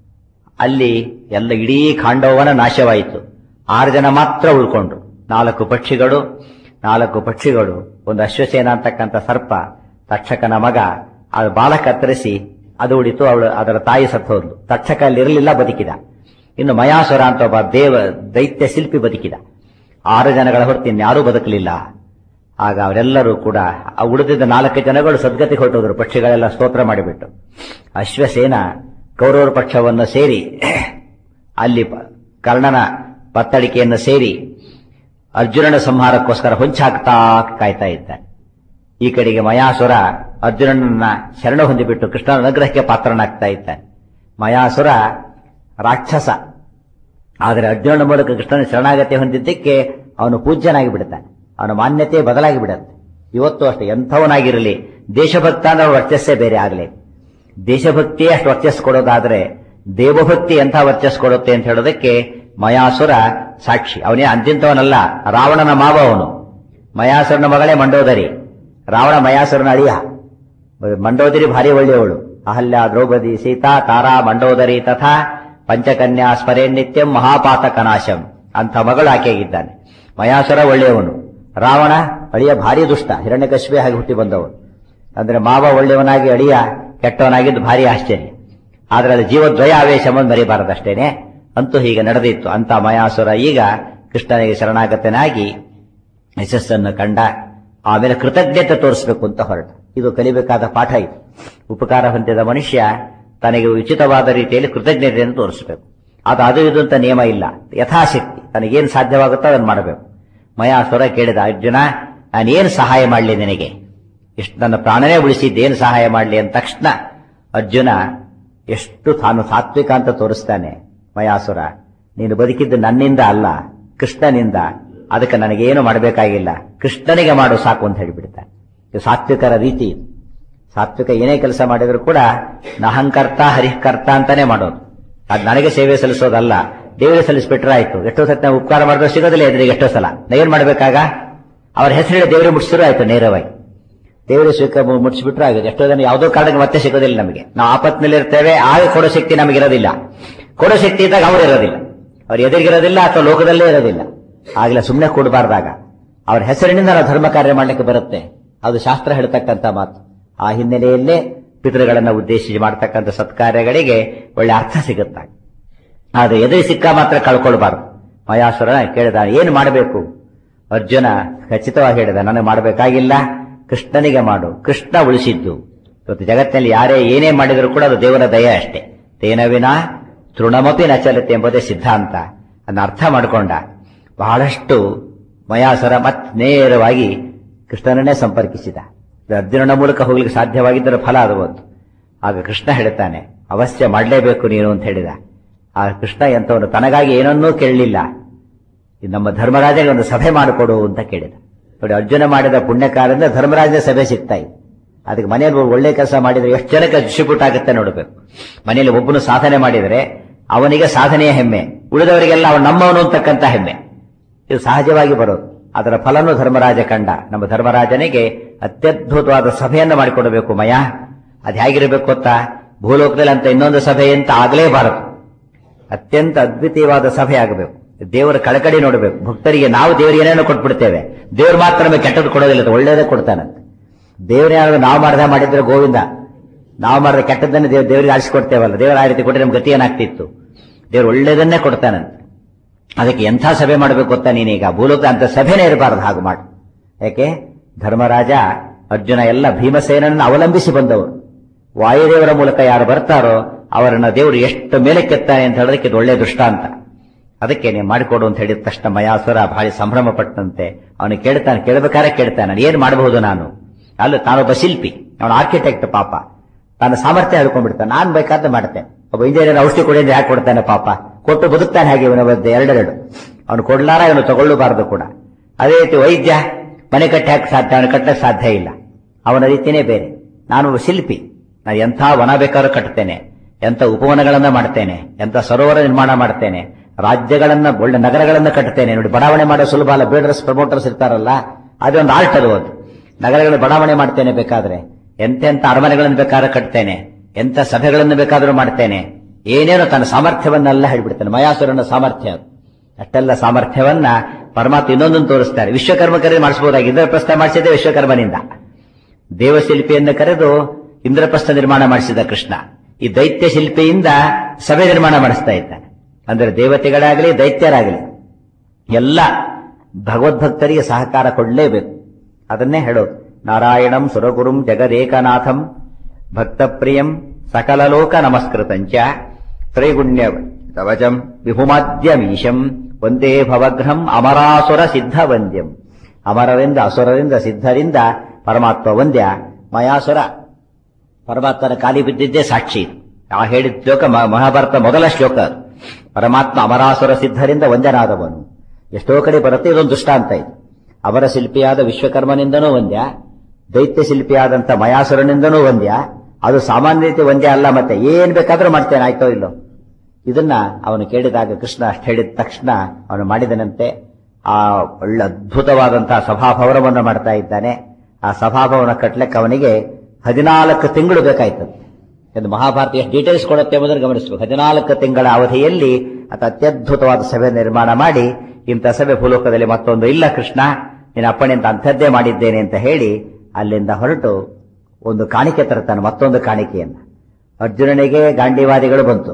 ಅಲ್ಲಿ ಎಲ್ಲ ಇಡೀ ಖಾಂಡವನ ನಾಶವಾಯಿತು ಆರು ಜನ ಮಾತ್ರ ಉಳ್ಕೊಂಡ್ರು ನಾಲ್ಕು ಪಕ್ಷಿಗಳು ನಾಲ್ಕು ಪಕ್ಷಿಗಳು ಒಂದು ಅಶ್ವಸೇನ ಅಂತಕ್ಕಂಥ ಸರ್ಪ ತಕ್ಷಕನ ಮಗ ಅದು ಬಾಲ ಕತ್ತರಿಸಿ ಅದು ಉಳಿತು ಅವಳು ಅದರ ತಾಯಿ ಸತ್ತೋದ್ಲು ತಕ್ಷಕ ಅಲ್ಲಿರಲಿಲ್ಲ ಬದುಕಿದ ಇನ್ನು ಮಯಾಸುರ ಅಂತ ಒಬ್ಬ ದೇವ ದೈತ್ಯ ಶಿಲ್ಪಿ ಬದುಕಿದ ಆರು ಜನಗಳ ಹೊರತು ಇನ್ಯಾರೂ ಬದುಕಲಿಲ್ಲ ಆಗ ಅವರೆಲ್ಲರೂ ಕೂಡ ಆ ಉಳಿದಿದ್ದ ನಾಲ್ಕು ಜನಗಳು ಸದ್ಗತಿ ಹೊರಟೋದ್ರು ಪಕ್ಷಿಗಳೆಲ್ಲ ಸ್ತೋತ್ರ ಮಾಡಿಬಿಟ್ಟು ಅಶ್ವಸೇನ ಕೌರವರ ಪಕ್ಷವನ್ನು ಸೇರಿ ಅಲ್ಲಿ ಪ- ಕರ್ಣನ ಪತ್ತಳಿಕೆಯನ್ನು ಸೇರಿ ಅರ್ಜುನನ ಸಂಹಾರಕ್ಕೋಸ್ಕರ ಹೊಂಚಾಕ್ತಾ ಕಾಯ್ತಾ ಇದ್ದಾನೆ ಈ ಕಡೆಗೆ ಮಯಾಸುರ ಅರ್ಜುನನನ್ನ ಶರಣ ಹೊಂದಿಬಿಟ್ಟು ಕೃಷ್ಣನ ಅನುಗ್ರಹಕ್ಕೆ ಪಾತ್ರನಾಗ್ತಾ ಇದ್ದಾನೆ ಮಯಾಸುರ ರಾಕ್ಷಸ ಆದರೆ ಅರ್ಜುನನ ಮೂಲಕ ಕೃಷ್ಣನ ಶರಣಾಗತಿ ಹೊಂದಿದ್ದಕ್ಕೆ ಅವನು ಪೂಜ್ಯನಾಗಿ ಬಿಡ್ತಾನೆ ಅವನ ಮಾನ್ಯತೆ ಬದಲಾಗಿ ಬಿಡುತ್ತೆ ಇವತ್ತು ಅಷ್ಟೇ ಎಂಥವನಾಗಿರಲಿ ದೇಶಭಕ್ತ ಅಂದ್ರೆ ಅವ್ರ ವರ್ಚಸ್ಸೇ ಬೇರೆ ಆಗಲಿ ದೇಶಭಕ್ತಿಯೇ ಅಷ್ಟು ವರ್ಚಸ್ಸು ಕೊಡೋದಾದ್ರೆ ದೇವಭಕ್ತಿ ಎಂಥ ವರ್ಚಸ್ಸು ಕೊಡುತ್ತೆ ಅಂತ ಹೇಳೋದಕ್ಕೆ ಮಯಾಸುರ ಸಾಕ್ಷಿ ಅವನೇ ಅಂತಿಂತವನಲ್ಲ ರಾವಣನ ಮಾವ ಅವನು ಮಯಾಸುರನ ಮಗಳೇ ಮಂಡೋದರಿ ರಾವಣ ಮಯಾಸುರನ ಅಳಿಯ ಮಂಡೋದರಿ ಭಾರಿ ಒಳ್ಳೆಯವಳು ಅಹಲ್ಯ ದ್ರೌಪದಿ ಸೀತಾ ತಾರಾ ಮಂಡೋದರಿ ತಥಾ ಪಂಚಕನ್ಯಾ ಸ್ಮರೇ ನಿತ್ಯಂ ಮಹಾಪಾತಕ ನಾಶಂ ಅಂತ ಮಗಳು ಆಕೆಯಾಗಿದ್ದಾನೆ ಮಯಾಸುರ ಒಳ್ಳೆಯವನು ರಾವಣ ಅಳಿಯ ಭಾರಿ ದುಷ್ಟ ಹಿರಣ್ಯಕಶ್ಮಿ ಹಾಗೆ ಹುಟ್ಟಿ ಬಂದವರು ಅಂದ್ರೆ ಮಾವ ಒಳ್ಳೆಯವನಾಗಿ ಅಳಿಯ ಕೆಟ್ಟವನಾಗಿದ್ದು ಭಾರಿ ಆಶ್ಚರ್ಯ ಆದ್ರೆ ಅದು ಜೀವದ್ವಯ ಆವೇಶವನ್ನು ಮರಿಬಾರದಷ್ಟೇನೆ ಅಂತೂ ಹೀಗೆ ನಡೆದಿತ್ತು ಅಂತ ಮಯಾಸುರ ಈಗ ಕೃಷ್ಣನಿಗೆ ಶರಣಾಗತನಾಗಿ ಯಶಸ್ಸನ್ನು ಕಂಡ ಆಮೇಲೆ ಕೃತಜ್ಞತೆ ತೋರಿಸಬೇಕು ಅಂತ ಹೊರಟ ಇದು ಕಲಿಬೇಕಾದ ಪಾಠ ಇದು ಉಪಕಾರ ಹೊಂದಿದ ಮನುಷ್ಯ ತನಗೆ ಉಚಿತವಾದ ರೀತಿಯಲ್ಲಿ ಕೃತಜ್ಞತೆಯನ್ನು ತೋರಿಸಬೇಕು ಅದು ಅದು ಇದು ಅಂತ ನಿಯಮ ಇಲ್ಲ ಯಥಾಶಕ್ತಿ ತನಗೇನು ಸಾಧ್ಯವಾಗುತ್ತೋ ಅದನ್ನು ಮಾಡಬೇಕು ಮಯಾಸುರ ಕೇಳಿದ ಅರ್ಜುನ ನಾನೇನು ಸಹಾಯ ಮಾಡಲಿ ನಿನಗೆ ಎಷ್ಟು ನನ್ನ ಪ್ರಾಣನೇ ಉಳಿಸಿದ್ದೇನು ಸಹಾಯ ಮಾಡಲಿ ಅಂದ ತಕ್ಷಣ ಅರ್ಜುನ ಎಷ್ಟು ತಾನು ಸಾತ್ವಿಕ ಅಂತ ತೋರಿಸ್ತಾನೆ ಮಯಾಸುರ ನೀನು ಬದುಕಿದ್ದು ನನ್ನಿಂದ ಅಲ್ಲ ಕೃಷ್ಣನಿಂದ ಅದಕ್ಕೆ ನನಗೇನು ಮಾಡಬೇಕಾಗಿಲ್ಲ ಕೃಷ್ಣನಿಗೆ ಮಾಡು ಸಾಕು ಅಂತ ಹೇಳಿಬಿಡ್ತಾನೆ ಇದು ಸಾತ್ವಿಕರ ರೀತಿ ಇದು. ಸಾತ್ವಿಕ ಏನೇ ಕೆಲಸ ಮಾಡಿದ್ರು ಕೂಡ ನಹಂಕರ್ತ ಹರಿಕರ್ತ ಅಂತಾನೆ ಮಾಡೋದು ಅದು ನನಗೆ ಸೇವೆ ಸಲ್ಲಿಸೋದಲ್ಲ ದೇವರಿಗೆ ಸಲ್ಲಿಸ್ಬಿಟ್ರೆ ಆಯ್ತು ಎಷ್ಟೋ ಸತಿ ನಾವು ಉಪಕಾರ ಮಾಡಿದ್ರೆ ಸಿಗೋದಿಲ್ಲ ಎದುರಿಗೆ ಎಷ್ಟೋ ಸಲ ನಾ ಏನ್ ಮಾಡ್ಬೇಕಾಗ ಅವ್ರ ಹೆಸರು ದೇವರಿಗೆ ಮುಟ್ಟಿಸಿದ್ರು ಆಯ್ತು ನೇರವಾಗಿ ದೇವರ ಸುಖ ಮುಟ್ಟಿಸ್ಬಿಟ್ರೆ ಆಗಿದೆ ಎಷ್ಟೋ ಜನ ಯಾವುದೋ ಕಾರಣಕ್ಕೆ ಮತ್ತೆ ಸಿಗೋದಿಲ್ಲ ನಮಗೆ ನಾವು ಆಪತ್ನಲ್ಲಿ ಇರ್ತೇವೆ ಆಗ ಕೊಡೋ ಶಕ್ತಿ ನಮಗಿರೋದಿಲ್ಲ ಕೊಡೋ ಶಕ್ತಿ ಇದ್ದಾಗ ಅವ್ರು ಇರೋದಿಲ್ಲ ಅವ್ರ ಎದುರಿಗಿರೋದಿಲ್ಲ ಅಥವಾ ಲೋಕದಲ್ಲೇ ಇರೋದಿಲ್ಲ ಆಗ್ಲೇ ಸುಮ್ಮನೆ ಕೊಡಬಾರ್ದಾಗ ಅವ್ರ ಹೆಸರಿನಿಂದ ನಾವು ಧರ್ಮ ಕಾರ್ಯ ಮಾಡ್ಲಿಕ್ಕೆ ಬರುತ್ತೆ ಅದು ಶಾಸ್ತ್ರ ಹೇಳ್ತಕ್ಕಂಥ ಮಾತು ಆ ಹಿನ್ನೆಲೆಯಲ್ಲೇ ಪಿತೃಗಳನ್ನ ಉದ್ದೇಶಿಸಿ ಮಾಡ್ತಕ್ಕಂಥ ಸತ್ಕಾರ್ಯಗಳಿಗೆ ಒಳ್ಳೆ ಅರ್ಥ ಸಿಗುತ್ತೆ ಆದ್ರೆ ಎದುರು ಸಿಕ್ಕ ಮಾತ್ರ ಕಳ್ಕೊಳ್ಬಾರ್ದು ಮಯಾಸುರ ಕೇಳಿದ ಏನು ಮಾಡಬೇಕು ಅರ್ಜುನ ಖಚಿತವಾಗಿ ಹೇಳಿದ ನನಗೆ ಮಾಡಬೇಕಾಗಿಲ್ಲ ಕೃಷ್ಣನಿಗೆ ಮಾಡು ಕೃಷ್ಣ ಉಳಿಸಿದ್ದು ಇವತ್ತು ಜಗತ್ತಿನಲ್ಲಿ ಯಾರೇ ಏನೇ ಮಾಡಿದರೂ ಕೂಡ ಅದು ದೇವರ ದಯ ಅಷ್ಟೇ ತೇನವಿನ ತೃಣಮಪಿ ನಚಲತೆ ಎಂಬುದೇ ಸಿದ್ಧಾಂತ ಅದನ್ನ ಅರ್ಥ ಮಾಡಿಕೊಂಡ ಬಹಳಷ್ಟು ಮಯಾಸುರ ಮತ್ ನೇರವಾಗಿ ಕೃಷ್ಣನನ್ನೇ ಸಂಪರ್ಕಿಸಿದ ಇದು ಅರ್ಜುನನ ಮೂಲಕ ಹೋಗ್ಲಿಕ್ಕೆ ಸಾಧ್ಯವಾಗಿದ್ದರ ಫಲ ಅದು ಒಂದು ಆಗ ಕೃಷ್ಣ ಹೇಳ್ತಾನೆ ಅವಶ್ಯ ಮಾಡಲೇಬೇಕು ನೀನು ಅಂತ ಹೇಳಿದ ಆ ಕೃಷ್ಣ ಎಂತವನು ತನಗಾಗಿ ಏನನ್ನೂ ಕೇಳಲಿಲ್ಲ ಇದು ನಮ್ಮ ಧರ್ಮರಾಜನಿಗೆ ಒಂದು ಸಭೆ ಮಾಡಿಕೊಡು ಅಂತ ಕೇಳಿದ ನೋಡಿ ಅರ್ಜುನ ಮಾಡಿದ ಪುಣ್ಯಕಾರದಿಂದ ಧರ್ಮರಾಜನ ಸಭೆ ಸಿಗ್ತಾ ಇದೆ ಅದಕ್ಕೆ ಮನೆಯಲ್ಲಿ ಒಬ್ಬ ಒಳ್ಳೆ ಕೆಲಸ ಮಾಡಿದ್ರೆ ಎಷ್ಟು ಜನಕ್ಕೆ ಡಿಸ್ಟ್ರಿಬ್ಯೂಟ್ ಆಗುತ್ತೆ ನೋಡಬೇಕು ಮನೆಯಲ್ಲಿ ಒಬ್ಬನು ಸಾಧನೆ ಮಾಡಿದರೆ ಅವನಿಗೆ ಸಾಧನೆಯ ಹೆಮ್ಮೆ ಉಳಿದವರಿಗೆಲ್ಲ ಅವನು ನಮ್ಮವನು ಅಂತಕ್ಕಂಥ ಹೆಮ್ಮೆ ಇದು ಸಹಜವಾಗಿ ಬರೋದು ಅದರ ಫಲನು ಧರ್ಮರಾಜ ಕಂಡ ನಮ್ಮ ಧರ್ಮರಾಜನಿಗೆ ಅತ್ಯದ್ಭುತವಾದ ಸಭೆಯನ್ನು ಮಾಡಿಕೊಡಬೇಕು ಮಯ ಅದು ಹೇಗಿರಬೇಕು ಗೊತ್ತಾ ಭೂಲೋಕದಲ್ಲಿ ಅಂತ ಇನ್ನೊಂದು ಸಭೆ ಅಂತ ಆಗಲೇಬಾರದು ಅತ್ಯಂತ ಅದ್ವಿತೀಯವಾದ ಸಭೆ ಆಗಬೇಕು ದೇವರ ಕಳಕಳಿ ನೋಡಬೇಕು ಭಕ್ತರಿಗೆ ನಾವು ದೇವರಿಗೆ ಏನೇನೋ ಕೊಟ್ಬಿಡ್ತೇವೆ ದೇವ್ರು ಮಾತ್ರ ನಮಗೆ ಕೆಟ್ಟದ್ದು ಕೊಡೋದಿಲ್ಲ ಅದು ಒಳ್ಳೇದೇ ಕೊಡ್ತಾನಂತೆ ದೇವರೇ ನಾವು ಮಾಡದ ಮಾಡಿದ್ರೆ ಗೋವಿಂದ ನಾವು ಮಾಡಿದ ಕೆಟ್ಟದ್ದನ್ನೇ ದೇವ್ ದೇವರಿಗೆ ಆರಿಸಿಕೊಡ್ತೇವಲ್ಲ ದೇವರ ಆ ರೀತಿ ಕೊಟ್ಟರೆ ನಮ್ಗೆ ಗತಿ ಏನಾಗ್ತಿತ್ತು ದೇವ್ರು ಒಳ್ಳೇದನ್ನೇ ಕೊಡ್ತಾನಂತೆ ಅದಕ್ಕೆ ಎಂಥ ಸಭೆ ಮಾಡಬೇಕು ಗೊತ್ತಾ ನೀನೀಗ ಭೂಲೋಕ ಅಂತ ಸಭೆನೇ ಇರಬಾರದು ಹಾಗೆ ಮಾಡು ಯಾಕೆ ಧರ್ಮರಾಜ ಅರ್ಜುನ ಎಲ್ಲ ಭೀಮಸೇನನ್ನು ಅವಲಂಬಿಸಿ ಬಂದವರು ವಾಯುದೇವರ ಮೂಲಕ ಯಾರು ಬರ್ತಾರೋ ಅವರನ್ನ ದೇವರು ಎಷ್ಟು ಮೇಲೆ ಕೆತ್ತಾನೆ ಅಂತ ಹೇಳೋದಕ್ಕೆ ಇದು ಒಳ್ಳೆ ದೃಷ್ಟಾಂತ ಅದಕ್ಕೆ ನೀವು ಮಾಡಿಕೊಡು ಅಂತ ಹೇಳಿದ ತಕ್ಷಣ ಮಯಾಸುರ ಬಹಳ ಸಂಭ್ರಮ ಪಟ್ಟಂತೆ ಅವನು ಕೇಳ್ತಾನೆ ಕೇಳಬೇಕಾದ್ರೆ ಕೇಳ್ತಾನೆ ನಾನು ಏನ್ ಮಾಡಬಹುದು ನಾನು ಅಲ್ಲ ತಾನೊಬ್ಬ ಶಿಲ್ಪಿ ಅವನ ಆರ್ಕಿಟೆಕ್ಟ್ ಪಾಪ ತನ್ನ ಸಾಮರ್ಥ್ಯ ಹೇಳ್ಕೊಂಡ್ಬಿಡ್ತಾನೆ ನಾನ್ ಬೇಕಾದ್ರೆ ಮಾಡ್ತೇನೆ ಒಬ್ಬ ಇಂಜಿನಿಯರ್ ಔಷಧಿ ಕೊಡಿ ಅಂದ್ರೆ ಯಾಕೆ ಕೊಡ್ತಾನೆ ಪಾಪ ಕೊಟ್ಟು ಬದುಕ್ತಾನೆ ಹಾಗೆ ಇವನ ಮಧ್ಯೆ ಎರಡೆರಡು ಅವನು ಕೊಡ್ಲಾರ ಇವನು ತಗೊಳ್ಳಬಾರದು ಕೂಡ ಅದೇ ರೀತಿ ವೈದ್ಯ ಮನೆ ಕಟ್ಟಿ ಹಾಕಿ ಸಾಧ್ಯ ಅವನು ಕಟ್ಟಕ್ಕೆ ಸಾಧ್ಯ ಇಲ್ಲ ಅವನ ರೀತಿನೇ ಬೇರೆ ನಾನು ಒಬ್ಬ ಶಿಲ್ಪಿ ನಾನು ಎಂಥ ವನ ಬೇಕಾದ್ರೂ ಕಟ್ತೇನೆ ಎಂಥ ಉಪವನಗಳನ್ನ ಮಾಡ್ತೇನೆ ಎಂಥ ಸರೋವರ ನಿರ್ಮಾಣ ಮಾಡ್ತೇನೆ ರಾಜ್ಯಗಳನ್ನ ಒಳ್ಳೆ ನಗರಗಳನ್ನ ಕಟ್ತೇನೆ ನೋಡಿ ಬಡಾವಣೆ ಮಾಡೋ ಸುಲಭ ಅಲ್ಲ ಬಿಲ್ಡರ್ಸ್ ಪ್ರಮೋಟರ್ಸ್ ಇರ್ತಾರಲ್ಲ ಅದೊಂದು ಆರ್ಟ್ ಅದು ಅದು ನಗರಗಳನ್ನು ಬಡಾವಣೆ ಮಾಡ್ತೇನೆ ಬೇಕಾದ್ರೆ ಎಂತೆಂಥ ಅರಮನೆಗಳನ್ನು ಬೇಕಾದ್ರೆ ಕಟ್ತೇನೆ ಎಂಥ ಸಭೆಗಳನ್ನು ಬೇಕಾದ್ರೂ ಮಾಡ್ತೇನೆ ಏನೇನೋ ತನ್ನ ಸಾಮರ್ಥ್ಯವನ್ನೆಲ್ಲ ಹೇಳ್ಬಿಡ್ತಾನೆ ಮಯಾಸುರನ ಸಾಮರ್ಥ್ಯ ಅದು ಅಷ್ಟೆಲ್ಲ ಸಾಮರ್ಥ್ಯವನ್ನ ಪರಮಾತ್ಮ ಇನ್ನೊಂದನ್ನು ತೋರಿಸ್ತಾರೆ ವಿಶ್ವಕರ್ಮ ಕರೆ ಮಾಡಿಸಬಹುದಾಗಿ ಇಂದ್ರಪ್ರಸ್ಥ ಮಾಡಿಸಿದೆ ವಿಶ್ವಕರ್ಮನಿಂದ ದೇವಶಿಲ್ಪಿಯನ್ನು ಕರೆದು ಇಂದ್ರಪ್ರಸ್ಥ ನಿರ್ಮಾಣ ಮಾಡಿಸಿದ ಕೃಷ್ಣ ಈ ದೈತ್ಯ ಶಿಲ್ಪಿಯಿಂದ ಸಭೆ ನಿರ್ಮಾಣ ಮಾಡಿಸ್ತಾ ಇದ್ದಾನೆ ಅಂದ್ರೆ ದೇವತೆಗಳಾಗಲಿ ದೈತ್ಯರಾಗಲಿ ಎಲ್ಲ ಭಗವದ್ಭಕ್ತರಿಗೆ ಸಹಕಾರ ಕೊಡಲೇಬೇಕು ಅದನ್ನೇ ಹೇಳೋದು ನಾರಾಯಣಂ ಸುರಗುರುಂ ಜಗದೇಕನಾಥಂ ಭಕ್ತಪ್ರಿಯಂ ಸಕಲಲೋಕ ನಮಸ್ಕೃತಂಚ ತ್ರೈಗುಣ್ಯ ಕವಚಂ ವಿಭುಮಾದ್ಯಮೀಶಂ ಒಂದೇ ಭವಗ್ರಹಂ ಅಮರಾಸುರ ಸಿದ್ಧ ವಂದ್ಯಂ ಅಮರರಿಂದ ಅಸುರರಿಂದ ಸಿದ್ಧರಿಂದ ಪರಮಾತ್ಮ ವಂದ್ಯ ಮಯಾಸುರ ಪರಮಾತ್ಮನ ಕಾಲಿ ಬಿದ್ದಿದ್ದೇ ಸಾಕ್ಷಿ ಆ ಹೇಳಿದ ಶ್ಲೋಕ ಮ- ಮಹಾಭಾರತ ಮೊದಲ ಶ್ಲೋಕ ಅದು. ಪರಮಾತ್ಮ ಅಮರಾಸುರ ಸಿದ್ಧರಿಂದ ವಂದ್ಯನಾದವನು ಎಷ್ಟೋ ಕಡೆ ಬರುತ್ತೆ ಇದೊಂದು ದುಷ್ಟಾಂತ ಇದು ಅವರ ಶಿಲ್ಪಿಯಾದ ವಿಶ್ವಕರ್ಮನಿಂದನೂ ವಂದ್ಯ ದೈತ್ಯ ಶಿಲ್ಪಿಯಾದಂಥ ಮಯಾಸುರನಿಂದನೂ ವಂದ್ಯ ಅದು ಸಾಮಾನ್ಯ ರೀತಿ ವಂದ್ಯ ಅಲ್ಲ ಮತ್ತೆ ಏನ್ ಬೇಕಾದ್ರೂ ಮಾಡ್ತೇನೆ ಆಯ್ತೋ ಇಲ್ಲೋ ಇದನ್ನ ಅವನು ಕೇಳಿದಾಗ ಕೃಷ್ಣ ಅಷ್ಟು ಹೇಳಿದ ತಕ್ಷಣ ಅವನು ಮಾಡಿದನಂತೆ ಆ ಒಳ್ಳೆ ಅದ್ಭುತವಾದಂತಹ ಸಭಾಭವನವನ್ನು ಮಾಡ್ತಾ ಇದ್ದಾನೆ ಆ ಸಭಾಭವನ ಕಟ್ಲಿಕ್ಕೆ ಅವನಿಗೆ ಹದಿನಾಲ್ಕು ತಿಂಗಳು ಬೇಕಾಯ್ತದೆ ಎಂದು ಮಹಾಭಾರತ ಎಷ್ಟು ಡೀಟೇಲ್ಸ್ ಕೊಡುತ್ತೆ ಎಂಬುದನ್ನು ಗಮನಿಸಬೇಕು ಹದಿನಾಲ್ಕು ತಿಂಗಳ ಅವಧಿಯಲ್ಲಿ ಆತ ಅತ್ಯದ್ಭುತವಾದ ಸಭೆ ನಿರ್ಮಾಣ ಮಾಡಿ ಇಂಥ ಸಭೆ ಭೂಲೋಕದಲ್ಲಿ ಮತ್ತೊಂದು ಇಲ್ಲ ಕೃಷ್ಣ ನಿನ್ನ ಅಪ್ಪಣೆಂತ ಅಂಥದ್ದೇ ಮಾಡಿದ್ದೇನೆ ಅಂತ ಹೇಳಿ ಅಲ್ಲಿಂದ ಹೊರಟು ಒಂದು ಕಾಣಿಕೆ ತರ್ತಾನೆ ಮತ್ತೊಂದು ಕಾಣಿಕೆಯನ್ನ ಅರ್ಜುನನಿಗೆ ಗಾಂಡಿವಾದಿಗಳು ಬಂತು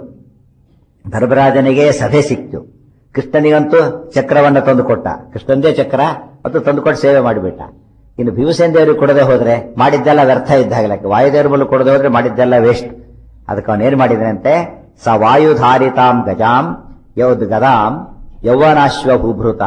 ಧರ್ಮರಾಜನಿಗೆ ಸಭೆ ಸಿಕ್ತು ಕೃಷ್ಣನಿಗಂತೂ ಚಕ್ರವನ್ನ ತಂದು ಕೊಟ್ಟ ಕೃಷ್ಣಂದೇ ಚಕ್ರ ಮತ್ತು ತಂದುಕೊಟ್ಟು ಸೇವೆ ಮಾಡಿಬಿಟ್ಟ ಇನ್ನು ಭೀಮಸೇನ ದೇವರಿಗೆ ಕೊಡದೆ ಹೋದ್ರೆ ಮಾಡಿದ್ದೆಲ್ಲ ವ್ಯರ್ಥ ಇದ್ದಾಗಲ್ಲ ವಾಯುದೇವ್ರ ಮೂಲಕ ಕೊಡದೆ ಹೋದ್ರೆ ಮಾಡಿದ್ದೆಲ್ಲ ವೇಸ್ಟ್ ಅದಕ್ಕೆ ಅವನೇನ್ ಮಾಡಿದನಂತೆ ಸ ವಾಯುಧಾರಿತಾಂ ಗಜಾಂ ಯೌದ್ ಗದಾಂ ಯೌವನಾಶ್ವ ಭೂಭೃತ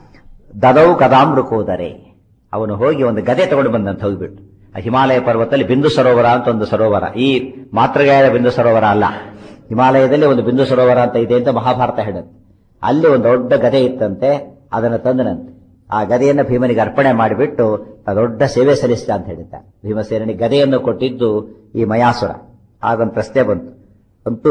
ದದೌ ಕದಾಂ ರುಕೋದರೆ ಅವನು ಹೋಗಿ ಒಂದು ಗದೆ ತಗೊಂಡು ಬಂದಂತ ಹೋಗ್ಬಿಟ್ಟು ಆ ಹಿಮಾಲಯ ಪರ್ವತದಲ್ಲಿ ಬಿಂದು ಸರೋವರ ಅಂತ ಒಂದು ಸರೋವರ ಈ ಮಾತೃಗಾಯದ ಬಿಂದು ಸರೋವರ ಅಲ್ಲ ಹಿಮಾಲಯದಲ್ಲಿ ಒಂದು ಬಿಂದು ಸರೋವರ ಅಂತ ಇದೆ ಅಂತ ಮಹಾಭಾರತ ಹೇಳುತ್ತೆ ಅಲ್ಲಿ ಒಂದು ದೊಡ್ಡ ಗದೆ ಇತ್ತಂತೆ ಅದನ್ನು ತಂದನಂತೆ ಆ ಗದೆಯನ್ನು ಭೀಮನಿಗೆ ಅರ್ಪಣೆ ಮಾಡಿಬಿಟ್ಟು ಆ ದೊಡ್ಡ ಸೇವೆ ಸಲ್ಲಿಸಿದ ಅಂತ ಹೇಳಿದ್ದ ಭೀಮಸೇನಿಗೆ ಗದೆಯನ್ನು ಕೊಟ್ಟಿದ್ದು ಈ ಮಯಾಸುರ ಆಗೊಂದು ಪ್ರಶ್ನೆ ಬಂತು ಅಂತೂ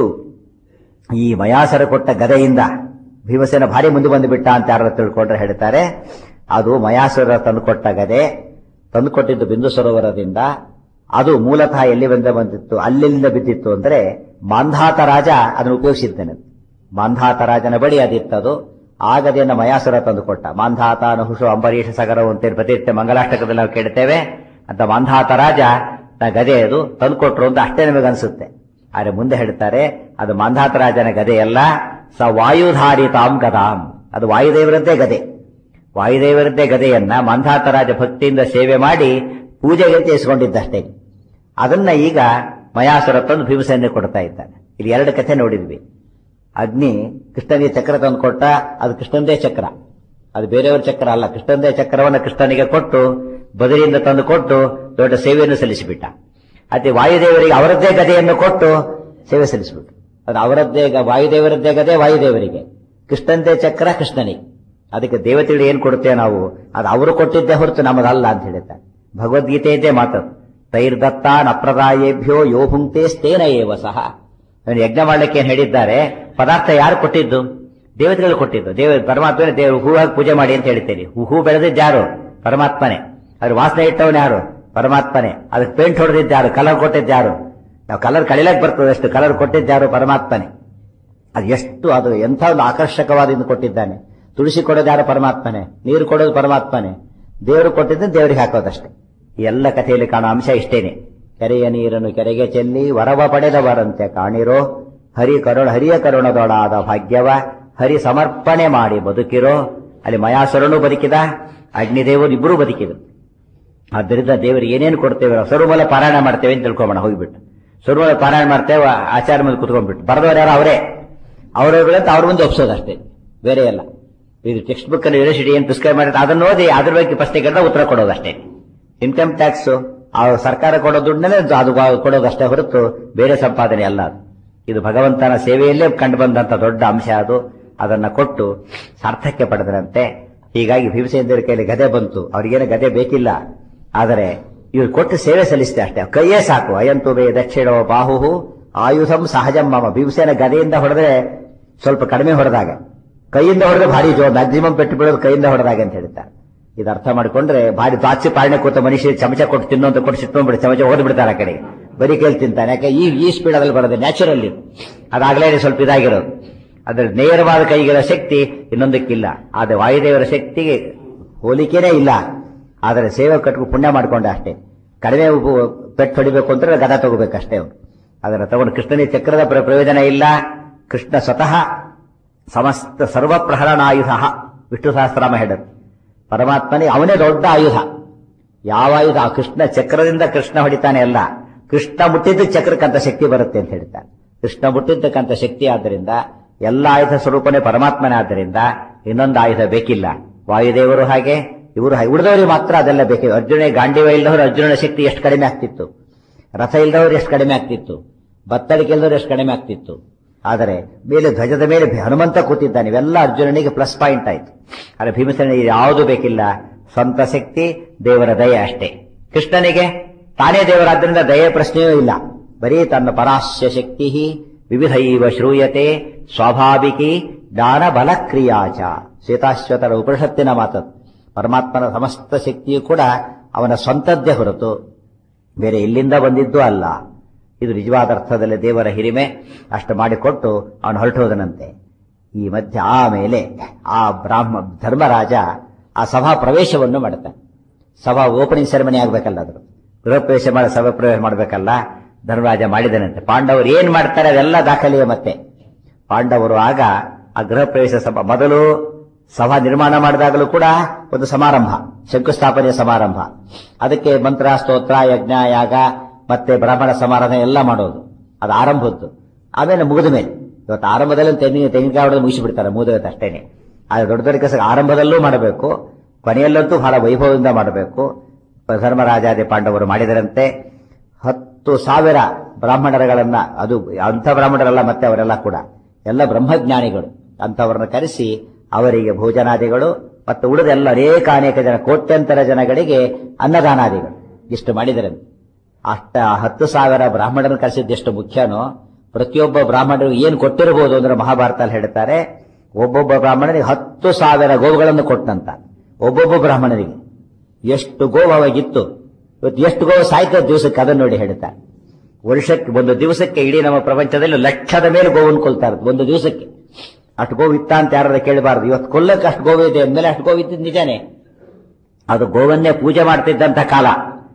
ಈ ಮಯಾಸರ ಕೊಟ್ಟ ಗದೆಯಿಂದ ಭೀಮಸೇನ ಭಾರಿ ಮುಂದೆ ಬಂದು ಬಿಟ್ಟ ಅಂತ ಯಾರು ತಿಳ್ಕೊಂಡ್ರೆ ಹೇಳ್ತಾರೆ ಅದು ಮಯಾಸುರ ತಂದುಕೊಟ್ಟ ಗದೆ ತಂದುಕೊಟ್ಟಿದ್ದು ಬಿಂದು ಸರೋವರದಿಂದ ಅದು ಮೂಲತಃ ಎಲ್ಲಿ ಬಂದ ಬಂದಿತ್ತು ಅಲ್ಲೆಲ್ಲಿಂದ ಬಿದ್ದಿತ್ತು ಅಂದ್ರೆ ಮಾಂಧಾತ ರಾಜ ಅದನ್ನು ಉಪಯೋಗಿಸಿದ್ದೇನೆ ಮಾಂಧಾತ ರಾಜನ ಬಳಿ ಅದಿತ್ತದು ಆ ಗದೆಯನ್ನು ಮಯಾಸುರ ತಂದುಕೊಟ್ಟ ಮಾಂಧಾತ ನಹುಷು ಅಂಬರೀಷ ಸಗರವು ಅಂತೇಳಿ ಪ್ರತಿನಿತ್ಯ ಮಂಗಲಾಷ್ಟಕದಲ್ಲಿ ನಾವು ಕೇಳ್ತೇವೆ ಅಂತ ಮಾಂಧಾತ ರಾಜ ನ ಗದೆ ಅದು ತಂದುಕೊಟ್ರು ಅಂತ ಅಷ್ಟೇ ನಮಗೆ ಅನ್ಸುತ್ತೆ ಆದ್ರೆ ಮುಂದೆ ಹೇಳ್ತಾರೆ ಅದು ಮಾಂಧಾತ ರಾಜನ ಗದೆ ಅಲ್ಲ ಸ ವಾಯುಧಾರಿತಾಂ ಗದಾಂ ಅದು ವಾಯುದೇವರಂತೆ ಗದೆ ವಾಯುದೇವರದ್ದೇ ಗದೆಯನ್ನ ಮಾಂಧಾತ ರಾಜ ಭಕ್ತಿಯಿಂದ ಸೇವೆ ಮಾಡಿ ಪೂಜೆಗೆ ಇಸ್ಕೊಂಡಿದ್ದಷ್ಟೇ ಅದನ್ನ ಈಗ ಮಯಾಸುರ ತಂದು ಭೀಮಸೇನೆ ಕೊಡ್ತಾ ಇದ್ದಾನೆ ಇಲ್ಲಿ ಎರಡು ಕಥೆ ನೋಡಿದ್ವಿ ಅಗ್ನಿ ಕೃಷ್ಣನಿಗೆ ಚಕ್ರ ತಂದು ಕೊಟ್ಟ ಅದು ಕೃಷ್ಣಂದೇ ಚಕ್ರ ಅದು ಬೇರೆಯವರ ಚಕ್ರ ಅಲ್ಲ ಕೃಷ್ಣಂದೇ ಚಕ್ರವನ್ನು ಕೃಷ್ಣನಿಗೆ ಕೊಟ್ಟು ಬದಲಿಯಿಂದ ತಂದು ಕೊಟ್ಟು ದೊಡ್ಡ ಸೇವೆಯನ್ನು ಸಲ್ಲಿಸಿಬಿಟ್ಟ ಅದೇ ವಾಯುದೇವರಿಗೆ ಅವರದ್ದೇ ಗದೆಯನ್ನು ಕೊಟ್ಟು ಸೇವೆ ಸಲ್ಲಿಸಿಬಿಟ್ಟು ಅದು ಅವರದ್ದೇ ಗ- ವಾಯುದೇವರದ್ದೇ ಗದೆ ವಾಯುದೇವರಿಗೆ ಕೃಷ್ಣಂದೇ ಚಕ್ರ ಕೃಷ್ಣನಿಗೆ ಅದಕ್ಕೆ ದೇವತೆಗಳು ಏನ್ ಕೊಡುತ್ತೇವೆ ನಾವು ಅದು ಅವರು ಕೊಟ್ಟಿದ್ದೇ ಹೊರತು ನಮ್ಮದಲ್ಲ ಅಂತ ಹೇಳಿದ್ದಾರೆ ಭಗವದ್ಗೀತೆಯದ್ದೇ ಮಾತದು ತೈರ್ದತ್ತ ನಪ್ರದಾಯೇಭ್ಯೋ ಯೋ ಭುಂಕ್ತೆ ಸ್ಥೇನ ಏವ ಸಹ ಅವನು ಯಜ್ಞ ಮಾಡ್ಲಿಕ್ಕೆ ಏನ್ ಹೇಳಿದ್ದಾರೆ ಪದಾರ್ಥ ಯಾರು ಕೊಟ್ಟಿದ್ದು ದೇವತೆಗಳು ಕೊಟ್ಟಿದ್ದು ದೇವ ಪರಮಾತ್ಮನೇ ದೇವರು ಹೂ ಹಾಕಿ ಪೂಜೆ ಮಾಡಿ ಅಂತ ಹೇಳ್ತೇನೆ ಹೂ ಹೂ ಬೆಳೆದಿದ್ದು ಯಾರು ಪರಮಾತ್ಮನೇ ಅದ್ರ ವಾಸನೆ ಇಟ್ಟವನು ಯಾರು ಪರಮಾತ್ಮನೇ ಅದಕ್ಕೆ ಪೇಂಟ್ ಹೊಡೆದಿದ್ದು ಯಾರು ಕಲರ್ ಕೊಟ್ಟಿದ್ದು ಯಾರು ನಾವು ಕಲರ್ ಕಳಿಲಕ್ ಬರ್ತದೆ ಅಷ್ಟು ಕಲರ್ ಕೊಟ್ಟಿದ್ದು ಯಾರು ಪರಮಾತ್ಮನೇ ಅದು ಎಷ್ಟು ಅದು ಎಂಥ ಒಂದು ಆಕರ್ಷಕವಾದ ಇದು ಕೊಟ್ಟಿದ್ದಾನೆ ತುಳಸಿ ಕೊಡೋದು ಯಾರು ಪರಮಾತ್ಮನೇ ನೀರು ಕೊಡೋದು ಪರಮಾತ್ಮನೇ ದೇವರು ಕೊಟ್ಟಿದ್ದು ದೇವರಿಗೆ ಹಾಕೋದಷ್ಟೇ ಈ ಎಲ್ಲ ಕಥೆಯಲ್ಲಿ ಕಾಣೋ ಅಂಶ ಇಷ್ಟೇನೆ ಕೆರೆಯ ನೀರನ್ನು ಕೆರೆಗೆ ಚೆಲ್ಲಿ ವರವ ಪಡೆದವರಂತೆ ಕಾಣಿರೋ ಹರಿ ಕರುಣ ಹರಿಯ ಕರುಣದೊಳಾದ ಭಾಗ್ಯವ ಹರಿ ಸಮರ್ಪಣೆ ಮಾಡಿ ಬದುಕಿರೋ ಅಲ್ಲಿ ಮಯಾಸುರನು ಬದುಕಿದ ಅಗ್ನಿದೇವರು ಇಬ್ಬರೂ ಬದುಕಿದ್ರು ಆದ್ದರಿಂದ ದೇವರಿಗೆ ಏನೇನು ಕೊಡ್ತೇವೆ ನಾವು ಸರ್ವಮಲ ಪಾರಾಯಣ ಮಾಡ್ತೇವೆ ಅಂತ ತಿಳ್ಕೊಂಬೋಣ ಹೋಗ್ಬಿಟ್ಟು ಸರ್ವಮಲ ಪಾರಾಯಣ ಮಾಡ್ತೇವೆ ಆಚಾರ ಮೇಲೆ ಕುತ್ಕೊಂಡ್ಬಿಟ್ಟು ಬರೆದವರು ಯಾರು ಅವರೇ ಅವರವರಂತ ಅವ್ರ ಮುಂದೆ ಒಪ್ಸೋದು ಅಷ್ಟೇ ಬೇರೆ ಅಲ್ಲ ಇದು ಟೆಕ್ಸ್ಟ್ ಬುಕ್ ಅಲ್ಲಿ ಯೂನಿವರ್ಸಿಟಿ ಏನ್ ಪ್ರಿಸ್ಕ್ರೈಬ್ ಮಾಡಿದ್ರೆ ಅದನ್ನ ಓದಿ ಅದ್ರ ಬಗ್ಗೆ ಪ್ರಶ್ನೆಗಳನ್ನ ಉತ್ತರ ಕೊಡೋದಷ್ಟೇ ಇನ್ಕಮ್ ಟ್ಯಾಕ್ಸ್ ಆ ಸರ್ಕಾರ ಕೊಡೋ ದುಡ್ಡನ್ನೇ ಅದು ಕೊಡೋದಷ್ಟೇ ಹೊರತು ಬೇರೆ ಸಂಪಾದನೆ ಅಲ್ಲ ಅದು ಇದು ಭಗವಂತನ ಸೇವೆಯಲ್ಲೇ ಕಂಡು ಬಂದಂತ ದೊಡ್ಡ ಅಂಶ ಅದು ಅದನ್ನ ಕೊಟ್ಟು ಸಾರ್ಥಕ್ಯ ಪಡೆದರಂತೆ ಹೀಗಾಗಿ ಭೀಮಸೇಂದ್ರ ಕೈಯಲ್ಲಿ ಗದೆ ಬಂತು ಅವ್ರಿಗೇನು ಗದೆ ಬೇಕಿಲ್ಲ ಆದರೆ ಇವ್ರು ಕೊಟ್ಟು ಸೇವೆ ಸಲ್ಲಿಸಿದೆ ಅಷ್ಟೇ ಕೈಯೇ ಸಾಕು ಅಯಂತು ಬೇ ದಕ್ಷಿಣೋ ಬಾಹು ಆಯುಧಂ ಸಹಜಂ ಮಮ ಭೀಮಸೇನ ಗದೆಯಿಂದ ಹೊಡೆದ್ರೆ ಸ್ವಲ್ಪ ಕಡಿಮೆ ಹೊಡೆದಾಗ ಕೈಯಿಂದ ಹೊಡೆದ್ರೆ ಭಾರಿ ಜೋರ್ ಮ್ಯಾಕ್ಸಿಮಮ್ ಪೆಟ್ಟು ಬೀಳೋದು ಕೈಯಿಂದ ಹೊಡೆದಾಗ ಅಂತ ಹೇಳ್ತಾರೆ ಇದು ಅರ್ಥ ಮಾಡ್ಕೊಂಡ್ರೆ ಭಾರಿ ದಾಚಿ ಪಾಲನೆ ಕೂತ ಮನುಷ್ಯ ಚಮಚ ಕೊಟ್ಟು ತಿನ್ನು ಅಂತ ಕೊಟ್ಟು ಸಿಟ್ಕೊಂಡ್ಬಿಡಿ ಚಮಚ ಹೋದ್ ಬಿಡ್ತಾರೆ ಆ ಕಡೆ ಬರೀ ಕೈಲಿ ತಿಂತಾನೆ ಯಾಕೆ ಈ ಈ ಸ್ಪೀಡ್ ಅದ್ರಲ್ಲಿ ಬರೋದು ನ್ಯಾಚುರಲ್ ಅದಾಗಲೇ ಸ್ವಲ್ಪ ಇದಾಗಿರೋದು ಅದ್ರ ನೇರವಾದ ಕೈಗಳ ಶಕ್ತಿ ಇನ್ನೊಂದಕ್ಕಿಲ್ಲ ಆದ್ರೆ ವಾಯುದೇವರ ಶಕ್ತಿಗೆ ಹೋಲಿಕೆನೇ ಇಲ್ಲ ಆದರೆ ಸೇವೆ ಕಟ್ಕೊಂಡು ಪುಣ್ಯ ಮಾಡ್ಕೊಂಡೆ ಅಷ್ಟೇ ಕಡಿಮೆ ಉಪು- ಪೆಟ್ಟು ಹೊಡಿಬೇಕು ಅಂದ್ರೆ ಗದ ತಗೋಬೇಕಷ್ಟೇ ಅವರು ಅದರ ತಗೊಂಡು ಕೃಷ್ಣನಿಗೆ ಚಕ್ರದ ಪ್ರ- ಪ್ರಯೋಜನ ಇಲ್ಲ ಕೃಷ್ಣ ಸ್ವತಃ ಸಮಸ್ತ ಸರ್ವ ಪ್ರಹರಣಾಯುಧ ವಿಷ್ಣು ಸಹಸ್ರಾಮ ಹೇಳುತ್ತೆ ಪರಮಾತ್ಮನೇ ಅವನೇ ದೊಡ್ಡ ಆಯುಧ ಯಾವ ಆಯುಧ ಆ ಕೃಷ್ಣ ಚಕ್ರದಿಂದ ಕೃಷ್ಣ ಹೊಡಿತಾನೆ ಅಲ್ಲ ಕೃಷ್ಣ ಮುಟ್ಟಿದ್ದು ಚಕ್ರಕ್ಕಂತ ಶಕ್ತಿ ಬರುತ್ತೆ ಅಂತ ಹೇಳ್ತಾರೆ ಕೃಷ್ಣ ಮುಟ್ಟಿದ್ದಕ್ಕಂತ ಶಕ್ತಿ ಆದ್ದರಿಂದ ಎಲ್ಲ ಆಯುಧ ಸ್ವರೂಪನೇ ಪರಮಾತ್ಮನೇ ಆದ್ದರಿಂದ ಇನ್ನೊಂದು ಆಯುಧ ಬೇಕಿಲ್ಲ ವಾಯುದೇವರು ಹಾಗೆ ಇವರು ಹಾಗೆ ಉಳಿದವರಿಗೆ ಮಾತ್ರ ಅದೆಲ್ಲ ಬೇಕಿದೆ ಅರ್ಜುನ ಗಾಂಡಿವ ಇಲ್ಲದವರು ಅರ್ಜುನನ ಶಕ್ತಿ ಎಷ್ಟು ಕಡಿಮೆ ಆಗ್ತಿತ್ತು ರಥ ಇಲ್ಲದವರು ಎಷ್ಟು ಕಡಿಮೆ ಆಗ್ತಿತ್ತು ಬತ್ತಳಿಕೆ ಇಲ್ಲದವರು ಎಷ್ಟು ಕಡಿಮೆ ಆಗ್ತಿತ್ತು ಆದರೆ ಮೇಲೆ ಧ್ವಜದ ಮೇಲೆ ಹನುಮಂತ ಕೂತಿದ್ದಾನೆ ಇವೆಲ್ಲ ಅರ್ಜುನನಿಗೆ ಪ್ಲಸ್ ಪಾಯಿಂಟ್ ಆಯ್ತು ಆದರೆ ಭೀಮಸೇನಿಗೆ ಯಾವುದು ಬೇಕಿಲ್ಲ ಸ್ವಂತ ಶಕ್ತಿ ದೇವರ ದಯೆ ಅಷ್ಟೇ ಕೃಷ್ಣನಿಗೆ ತಾನೇ ದೇವರಾದ್ರಿಂದ ದಯೆ ಪ್ರಶ್ನೆಯೂ ಇಲ್ಲ ಬರೀ ತನ್ನ ಪರಾಸ್ಯ ಶಕ್ತಿ ವಿವಿಧೈವ ಶ್ರೂಯತೆ ಸ್ವಾಭಾವಿಕಿ ಜ್ಞಾನ ಬಲ ಕ್ರಿಯಾಚ ಶ್ವೇತಾಶ್ವತರ ಉಪನಿಷತ್ತಿನ ಮಾತದು ಪರಮಾತ್ಮನ ಸಮಸ್ತ ಶಕ್ತಿಯು ಕೂಡ ಅವನ ಸ್ವಂತದ್ದೇ ಹೊರತು ಬೇರೆ ಎಲ್ಲಿಂದ ಬಂದಿದ್ದು ಅಲ್ಲ ಇದು ನಿಜವಾದ ಅರ್ಥದಲ್ಲಿ ದೇವರ ಹಿರಿಮೆ ಅಷ್ಟು ಮಾಡಿಕೊಟ್ಟು ಅವನು ಹೊರಟೋದನಂತೆ ಈ ಮಧ್ಯೆ ಆಮೇಲೆ ಆ ಬ್ರಾಹ್ಮ ಧರ್ಮರಾಜ ಆ ಸಭಾ ಪ್ರವೇಶವನ್ನು ಮಾಡ್ತಾನೆ ಸಭಾ ಓಪನಿಂಗ್ ಸೆರೆಮನಿ ಆಗ್ಬೇಕಲ್ಲ ಅದು ಗೃಹ ಪ್ರವೇಶ ಮಾಡಿ ಸಭಾ ಪ್ರವೇಶ ಮಾಡ್ಬೇಕಲ್ಲ ಧರ್ಮರಾಜ ಮಾಡಿದನಂತೆ ಪಾಂಡವರು ಏನ್ ಮಾಡ್ತಾರೆ ಅದೆಲ್ಲ ದಾಖಲೆಯ ಮತ್ತೆ ಪಾಂಡವರು ಆಗ ಆ ಗೃಹ ಪ್ರವೇಶ ಸಭಾ ಮೊದಲು ಸಭಾ ನಿರ್ಮಾಣ ಮಾಡಿದಾಗಲೂ ಕೂಡ ಒಂದು ಸಮಾರಂಭ ಶಂಕುಸ್ಥಾಪನೆಯ ಸಮಾರಂಭ ಅದಕ್ಕೆ ಮಂತ್ರ ಸ್ತೋತ್ರ ಯಜ್ಞ ಯಾಗ ಮತ್ತೆ ಬ್ರಾಹ್ಮಣ ಸಮಾರಾಧನೆ ಎಲ್ಲ ಮಾಡೋದು ಅದು ಆರಂಭದ್ದು ಆಮೇಲೆ ಮುಗಿದ ಮೇಲೆ ಇವತ್ತು ಆರಂಭದಲ್ಲಿ ತೆಂಗಿನ ತೆಂಗಿನಕಾಯಿ ಹೊಡೆದು ಮುಗಿಸಿಬಿಡ್ತಾರೆ ಮುಗಿದೋಯ್ತು ಅಷ್ಟೇನೆ ಆದ್ರೆ ದೊಡ್ಡ ದೊಡ್ಡ ಕೆಲಸ ಆರಂಭದಲ್ಲೂ ಮಾಡಬೇಕು ಕೊನೆಯಲ್ಲಂತೂ ಬಹಳ ವೈಭವದಿಂದ ಮಾಡಬೇಕು ಧರ್ಮರಾಜಾದಿ ಪಾಂಡವರು ಮಾಡಿದರಂತೆ ಹತ್ತು ಸಾವಿರ ಬ್ರಾಹ್ಮಣರುಗಳನ್ನ ಅದು ಅಂಥ ಬ್ರಾಹ್ಮಣರಲ್ಲ ಮತ್ತೆ ಅವರೆಲ್ಲ ಕೂಡ ಎಲ್ಲ ಬ್ರಹ್ಮಜ್ಞಾನಿಗಳು ಅಂಥವರನ್ನ ಕರೆಸಿ ಅವರಿಗೆ ಭೋಜನಾದಿಗಳು ಮತ್ತು ಉಳಿದ ಎಲ್ಲ ಅನೇಕ ಅನೇಕ ಜನ ಕೋಟ್ಯಂತರ ಜನಗಳಿಗೆ ಅನ್ನದಾನಾದಿಗಳು ಇಷ್ಟು ಮಾಡಿದರಂತೆ ಅಷ್ಟ ಹತ್ತು ಸಾವಿರ ಬ್ರಾಹ್ಮಣರನ್ನು ಕರೆಸಿದ್ದು ಎಷ್ಟು ಮುಖ್ಯನೋ ಪ್ರತಿಯೊಬ್ಬ ಬ್ರಾಹ್ಮಣರು ಏನು ಕೊಟ್ಟಿರಬಹುದು ಅಂದ್ರೆ ಮಹಾಭಾರತದಲ್ಲಿ ಹೇಳ್ತಾರೆ ಒಬ್ಬೊಬ್ಬ ಬ್ರಾಹ್ಮಣನಿಗೆ ಹತ್ತು ಸಾವಿರ ಗೋವುಗಳನ್ನು ಕೊಟ್ಟಂತ ಒಬ್ಬೊಬ್ಬ ಬ್ರಾಹ್ಮಣನಿಗೆ ಎಷ್ಟು ಗೋವು ಅವಾಗಿತ್ತು ಇವತ್ತು ಎಷ್ಟು ಗೋವು ಸಾಯ್ತದ ದಿವಸಕ್ಕೆ ಅದನ್ನು ನೋಡಿ ಹೇಳ್ತಾರೆ ವರ್ಷಕ್ಕೆ ಒಂದು ದಿವಸಕ್ಕೆ ಇಡೀ ನಮ್ಮ ಪ್ರಪಂಚದಲ್ಲಿ ಲಕ್ಷದ ಮೇಲೆ ಗೋವನ್ನು ಕೊಲ್ತಾರೆ ಒಂದು ದಿವಸಕ್ಕೆ ಅಷ್ಟು ಗೋವು ಇತ್ತ ಅಂತ ಯಾರು ಕೇಳಬಾರದು ಇವತ್ತು ಕೊಲ್ಲಕ್ಕೆ ಅಷ್ಟು ಗೋವು ಇದೆ ಅಂದಮೇಲೆ ಅಷ್ಟು ಗೋವು ಇದ್ದಿದ್ದು ನಿಜಾನೇ ಅದು ಗೋವನ್ನೇ ಪೂಜೆ ಮಾಡ್ತಿದ್ದಂತ ಕಾಲ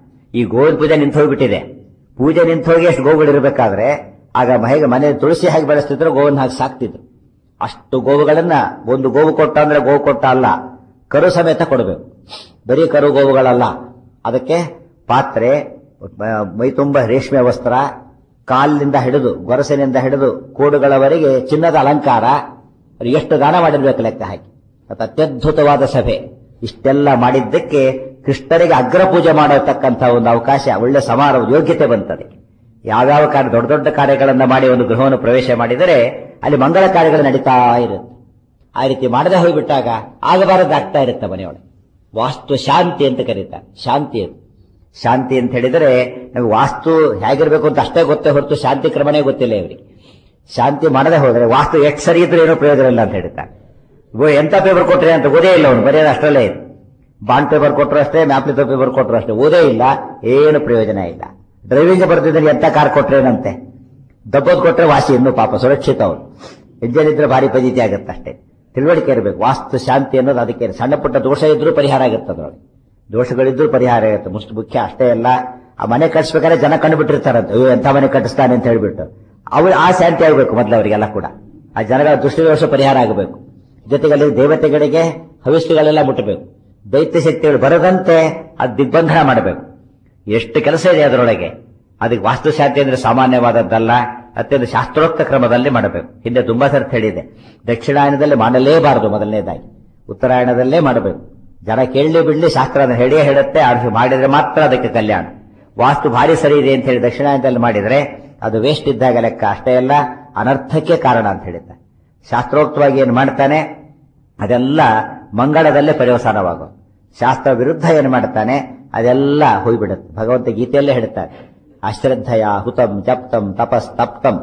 ಈ ಗೋವಿನ ಪೂಜೆ ನಿಂತು ಹೋಗ್ಬಿಟ್ಟಿದೆ ಪೂಜೆ ನಿಂತು ಹೋಗಿ ಅಷ್ಟು ಗೋವುಗಳಿರ್ಬೇಕಾದ್ರೆ ಆಗ ಹೇಗೆ ಮನೆ ತುಳಸಿ ಹಾಗೆ ಬೆಳೆಸ್ತಿದ್ರು ಗೋವನ್ನ ಹಾಗೆ ಸಾಕ್ತಿದ್ರು ಅಷ್ಟು ಗೋವುಗಳನ್ನ ಒಂದು ಗೋವು ಕೊಟ್ಟ ಅಂದ್ರೆ ಗೋವು ಕೊಟ್ಟ ಅಲ್ಲ ಕರು ಸಮೇತ ಕೊಡಬೇಕು ಬರೀ ಕರು ಗೋವುಗಳಲ್ಲ ಅದಕ್ಕೆ ಪಾತ್ರೆ ಮ- ಮೈತುಂಬ ರೇಷ್ಮೆ ವಸ್ತ್ರ ಕಾಲಿನಿಂದ ಹಿಡಿದು ಗೊರಸಿನಿಂದ ಹಿಡಿದು ಕೋಡುಗಳವರೆಗೆ ಚಿನ್ನದ ಅಲಂಕಾರ ಅದು ಎಷ್ಟು ದಾನ ಮಾಡಿರ್ಬೇಕು ಲೆಕ್ಕ ಹಾಕಿ ಅದು ಅತ್ಯದ್ಭುತವಾದ ಸಭೆ ಇಷ್ಟೆಲ್ಲ ಮಾಡಿದ್ದಕ್ಕೆ ಕೃಷ್ಣರಿಗೆ ಅಗ್ರ ಪೂಜೆ ಮಾಡತಕ್ಕಂಥ ಒಂದು ಅವಕಾಶ ಒಳ್ಳೆ ಸಮಾರೋಹ ಯೋಗ್ಯತೆ ಬಂತದೆ ಯಾವ್ಯಾವ ಕಾರ್ಯ ದೊಡ್ಡ ದೊಡ್ಡ ಕಾರ್ಯಗಳನ್ನ ಮಾಡಿ ಒಂದು ಗೃಹವನ್ನು ಪ್ರವೇಶ ಮಾಡಿದರೆ ಅಲ್ಲಿ ಮಂಗಳ ಕಾರ್ಯಗಳು ನಡೀತಾ ಇರುತ್ತೆ ಆ ರೀತಿ ಮಾಡದೆ ಹೋಗ್ಬಿಟ್ಟಾಗ ಆಗಬಾರದಾಗ್ತಾ ಇರುತ್ತೆ ಮನೆಯೊಳಗೆ ವಾಸ್ತು ಶಾಂತಿ ಅಂತ ಕರೀತಾರೆ ಶಾಂತಿ ಅದು ಶಾಂತಿ ಅಂತ ಹೇಳಿದರೆ ನಮಗೆ ವಾಸ್ತು ಹೇಗಿರ್ಬೇಕು ಅಂತ ಅಷ್ಟೇ ಗೊತ್ತೇ ಹೊರತು ಶಾಂತಿ ಕ್ರಮನೇ ಗೊತ್ತಿಲ್ಲ ಇವರಿಗೆ ಶಾಂತಿ ಮಾಡದೆ ಹೋದರೆ ವಾಸ್ತು ಎಷ್ಟು ಸರಿ ಇದ್ರೆ ಏನೋ ಪ್ರಯೋಜನ ಇಲ್ಲ ಅಂತ ಹೇಳ್ತಾರೆ ಇವು ಎಂತ ಪೇಪರ್ ಕೊಟ್ರೆ ಅಂತ ಓದೇ ಇಲ್ಲ ಅವನು ಬರೆಯೋದು ಅಷ್ಟರಲ್ಲೇ ಇದೆ ಬಾಂಡ್ ಪೇಪರ್ ಕೊಟ್ಟರು ಅಷ್ಟೇ ಮ್ಯಾಪ್ಲಿ ಪೇಪರ್ ಕೊಟ್ಟರು ಅಷ್ಟೇ ಓದೇ ಇಲ್ಲ ಏನು ಪ್ರಯೋಜನ ಇಲ್ಲ ಡ್ರೈವಿಂಗ್ ಬರ್ತಿದ್ರೆ ಎಂತ ಕಾರ್ ಕೊಟ್ರೇನಂತೆ ದಬ್ಬದ್ ಕೊಟ್ರೆ ವಾಸಿ ಇನ್ನು ಪಾಪ ಸುರಕ್ಷಿತ ಅವನು ಇಂಜನ್ ಇದ್ರೆ ಭಾರಿ ಪದ್ಧತಿ ಆಗುತ್ತೆ ಅಷ್ಟೇ ತಿಳುವಳಿಕೆ ಇರಬೇಕು ವಾಸ್ತು ಶಾಂತಿ ಅನ್ನೋದು ಅದಕ್ಕೆ ಸಣ್ಣ ಪುಟ್ಟ ದೋಷ ಇದ್ರೂ ಪರಿಹಾರ ಆಗುತ್ತೆ ಅದರೊಳಗೆ ದೋಷಗಳಿದ್ರೂ ಪರಿಹಾರ ಆಗುತ್ತೆ ಮುಷ್ಟು ಮುಖ್ಯ ಅಷ್ಟೇ ಅಲ್ಲ ಆ ಮನೆ ಕಟ್ಸ್ಬೇಕಾದ್ರೆ ಜನ ಕಂಡುಬಿಟ್ಟಿರ್ತಾರಂತೆ ಅಯ್ಯೋ ಎಂತ ಮನೆ ಕಟ್ಟಿಸ್ತಾನೆ ಅಂತ ಹೇಳ್ಬಿಟ್ಟು ಅವ್ರು ಆ ಶಾಂತಿ ಆಗಬೇಕು ಮೊದಲು ಅವರಿಗೆಲ್ಲ ಕೂಡ ಆ ಜನಗಳ ದೃಷ್ಟಿದೋಷ ಪರಿಹಾರ ಆಗಬೇಕು ಜೊತೆಗೆ ಅಲ್ಲಿ ದೇವತೆಗಳಿಗೆ ಹವಿಸ್ಸುಗಳೆಲ್ಲ ಮುಟ್ಟಬೇಕು ದೈತ್ಯ ಶಕ್ತಿಗಳು ಬರದಂತೆ ಅದು ದಿಗ್ಬಂಧನ ಮಾಡಬೇಕು ಎಷ್ಟು ಕೆಲಸ ಇದೆ ಅದರೊಳಗೆ ಅದಕ್ಕೆ ವಾಸ್ತುಶಾಂತಿ ಅಂದ್ರೆ ಸಾಮಾನ್ಯವಾದದ್ದಲ್ಲ ಅತ್ಯಂತ ಶಾಸ್ತ್ರೋಕ್ತ ಕ್ರಮದಲ್ಲಿ ಮಾಡಬೇಕು ಹಿಂದೆ ತುಂಬಾ ಸರ್ತಿ ಹೇಳಿದೆ ದಕ್ಷಿಣಾಯನದಲ್ಲಿ ಮಾಡಲೇಬಾರದು ಮೊದಲನೇದಾಗಿ ಉತ್ತರಾಯಣದಲ್ಲೇ ಮಾಡಬೇಕು ಜನ ಕೇಳಲಿ ಬಿಡ್ಲಿ ಶಾಸ್ತ್ರ ಅದನ್ನ ಹೇಳಿಯೇ ಹೇಳುತ್ತೆ ಅದು ಮಾಡಿದ್ರೆ ಮಾತ್ರ ಅದಕ್ಕೆ ಕಲ್ಯಾಣ ವಾಸ್ತು ಭಾರಿ ಸರಿ ಇದೆ ಅಂತ ಹೇಳಿ ದಕ್ಷಿಣಾಯನದಲ್ಲಿ ಮಾಡಿದ್ರೆ ಅದು ವೇಸ್ಟ್ ಇದ್ದಾಗ ಲೆಕ್ಕ ಅಷ್ಟೇ ಅಲ್ಲ ಅನರ್ಥಕ್ಕೆ ಕಾರಣ ಅಂತ ಹೇಳಿದ್ದಾರೆ ಶಾಸ್ತ್ರೋಕ್ತವಾಗಿ ಏನು ಮಾಡ್ತಾನೆ ಅದೆಲ್ಲ ಮಂಗಳದಲ್ಲೇ ಪರ್ಯವಸಾನವಾಗೋದು ಶಾಸ್ತ್ರ ವಿರುದ್ಧ ಏನು ಮಾಡ್ತಾನೆ ಅದೆಲ್ಲ ಹೋಗ್ಬಿಡುತ್ತೆ ಭಗವಂತ ಗೀತೆಯಲ್ಲೇ ಹೇಳ್ತಾರೆ ಅಶ್ರದ್ಧಯ ಹುತಂ ಜಪ್ತಂ ತಪಸ್ ತಪ್ತಂ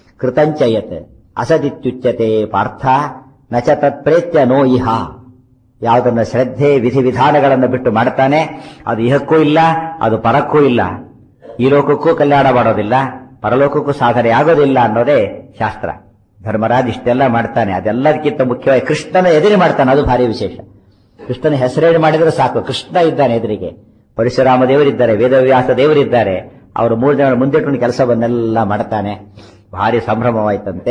ಕೃತಂಚಯತ್ ಅಸದಿತ್ಯುಚ್ಯತೆ ಪಾರ್ಥ ನಚ ತತ್ಪ್ರೇತ್ಯ ನೋ ಇಹ ಯಾವುದನ್ನ ಶ್ರದ್ಧೆ ವಿಧಿವಿಧಾನಗಳನ್ನು ಬಿಟ್ಟು ಮಾಡ್ತಾನೆ ಅದು ಇಹಕ್ಕೂ ಇಲ್ಲ ಅದು ಪರಕ್ಕೂ ಇಲ್ಲ ಈ ಲೋಕಕ್ಕೂ ಕಲ್ಯಾಣ ಮಾಡೋದಿಲ್ಲ ಪರಲೋಕಕ್ಕೂ ಸಾಧನೆ ಆಗೋದಿಲ್ಲ ಅನ್ನೋದೇ ಶಾಸ್ತ್ರ ಧರ್ಮರಾಜ್ ಇಷ್ಟೆಲ್ಲ ಮಾಡ್ತಾನೆ ಅದೆಲ್ಲದಕ್ಕಿಂತ ಮುಖ್ಯವಾಗಿ ಕೃಷ್ಣನ ಎದುರು ಮಾಡ್ತಾನೆ ಅದು ಭಾರಿ ವಿಶೇಷ ಕೃಷ್ಣನ ಹೆಸರೇನು ಮಾಡಿದ್ರೆ ಸಾಕು ಕೃಷ್ಣ ಇದ್ದಾನೆ ಎದುರಿಗೆ ಪರಶುರಾಮ ದೇವರಿದ್ದಾರೆ ವೇದವ್ಯಾಸ ದೇವರಿದ್ದಾರೆ ಅವರು ಮೂರು ಜನ ಮುಂದಿಟ್ಟು ಕೆಲಸವನ್ನೆಲ್ಲ ಮಾಡ್ತಾನೆ ಭಾರಿ ಸಂಭ್ರಮವಾಯ್ತಂತೆ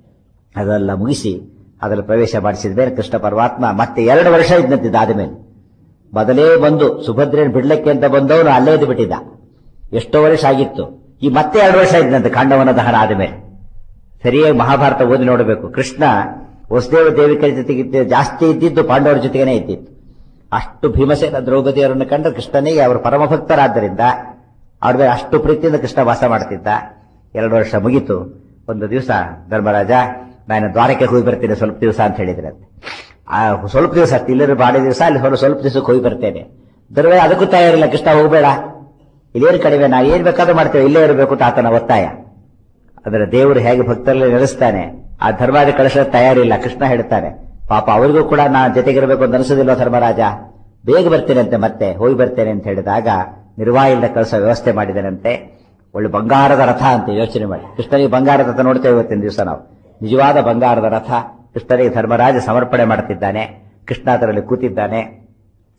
ಅದೆಲ್ಲ ಮುಗಿಸಿ ಅದರಲ್ಲಿ ಪ್ರವೇಶ ಮಾಡಿಸಿದ ಮೇಲೆ ಕೃಷ್ಣ ಪರಮಾತ್ಮ ಮತ್ತೆ ಎರಡು ವರ್ಷ ಇದ್ನಂತಿದ್ದ ಆದಮೇಲೆ ಮೊದಲೇ ಬಂದು ಸುಭದ್ರೇನ್ ಬಿಡ್ಲಿಕ್ಕೆ ಅಂತ ಬಂದವನು ಅಲ್ಲೇ ಇದ್ದು ಬಿಟ್ಟಿದ್ದ ಎಷ್ಟೋ ವರ್ಷ ಆಗಿತ್ತು ಈ ಮತ್ತೆ ಎರಡು ವರ್ಷ ಇದ್ದಂತೆ ಕಾಂಡವನ ದಹನ ಆದಮೇಲೆ ಸರಿಯಾಗಿ ಮಹಾಭಾರತ ಓದಿ ನೋಡಬೇಕು ಕೃಷ್ಣ ವಸುದೇವ ದೇವಿಕರ ಜೊತೆಗೆ ಜಾಸ್ತಿ ಇದ್ದಿದ್ದು ಪಾಂಡವರ ಜೊತೆಗೇನೆ ಇದ್ದಿತ್ತು ಅಷ್ಟು ಭೀಮಸೇನ ದ್ರೌಪದಿಯವರನ್ನು ಕಂಡ್ರೆ ಕೃಷ್ಣನಿಗೆ ಅವರು ಪರಮಭಕ್ತರಾದ್ದರಿಂದ ಅವ್ರ ಮೇಲೆ ಅಷ್ಟು ಪ್ರೀತಿಯಿಂದ ಕೃಷ್ಣ ವಾಸ ಮಾಡ್ತಿದ್ದ ಎರಡು ವರ್ಷ ಮುಗೀತು ಒಂದು ದಿವಸ ಧರ್ಮರಾಜ ನಾನು ದ್ವಾರಕ್ಕೆ ಹೋಗಿ ಬರ್ತೀನಿ ಸ್ವಲ್ಪ ದಿವಸ ಅಂತ ಹೇಳಿದ್ರೆ ಆ ಸ್ವಲ್ಪ ದಿವಸ ಇಲ್ಲರೂ ಬಾಡಿ ದಿವಸ ಅಲ್ಲಿ ಹೊರ ಸ್ವಲ್ಪ ದಿವಸಕ್ಕೆ ಹೋಗಿ ಬರ್ತೇನೆ ಧರ್ಮ ಅದಕ್ಕೂ ತಯಾರಿಲ್ಲ ಕೃಷ್ಣ ಹೋಗಬೇಡ ಇಲ್ಲೇನು ಕಡಿಮೆ ನಾ ಏನ್ ಬೇಕಾದ್ರೂ ಮಾಡ್ತೇವೆ ಇಲ್ಲೇ ಇರಬೇಕು ಅಂತ ಆತನ ಒತ್ತಾಯ ಅದರ ದೇವರು ಹೇಗೆ ಭಕ್ತರಲ್ಲಿ ನೆಲೆಸ್ತಾನೆ ಆ ಧರ್ಮಾದಿ ಕಳಿಸಲು ತಯಾರಿಲ್ಲ ಕೃಷ್ಣ ಹೇಳ್ತಾನೆ ಪಾಪ ಅವರಿಗೂ ಕೂಡ ನಾ ಜೊತೆಗಿರಬೇಕು ಅಂತ ಅನಿಸೋದಿಲ್ಲ ಧರ್ಮರಾಜ ಬೇಗ ಬರ್ತೇನಂತೆ ಮತ್ತೆ ಹೋಗಿ ಬರ್ತೇನೆ ಅಂತ ಹೇಳಿದಾಗ ನಿರ್ವಾಯಿಲ್ದ ಕಳಿಸೋ ವ್ಯವಸ್ಥೆ ಮಾಡಿದನಂತೆ ಒಳ್ಳೆ ಬಂಗಾರದ ರಥ ಅಂತ ಯೋಚನೆ ಮಾಡಿ ಕೃಷ್ಣನಿಗೆ ಬಂಗಾರದ ರಥ ನೋಡ್ತೇವೆ ಇವತ್ತಿನ ದಿವಸ ನಾವು ನಿಜವಾದ ಬಂಗಾರದ ರಥ ಕೃಷ್ಣನಿಗೆ ಧರ್ಮರಾಜ ಸಮರ್ಪಣೆ ಮಾಡ್ತಿದ್ದಾನೆ ಕೃಷ್ಣ ಅದರಲ್ಲಿ ಕೂತಿದ್ದಾನೆ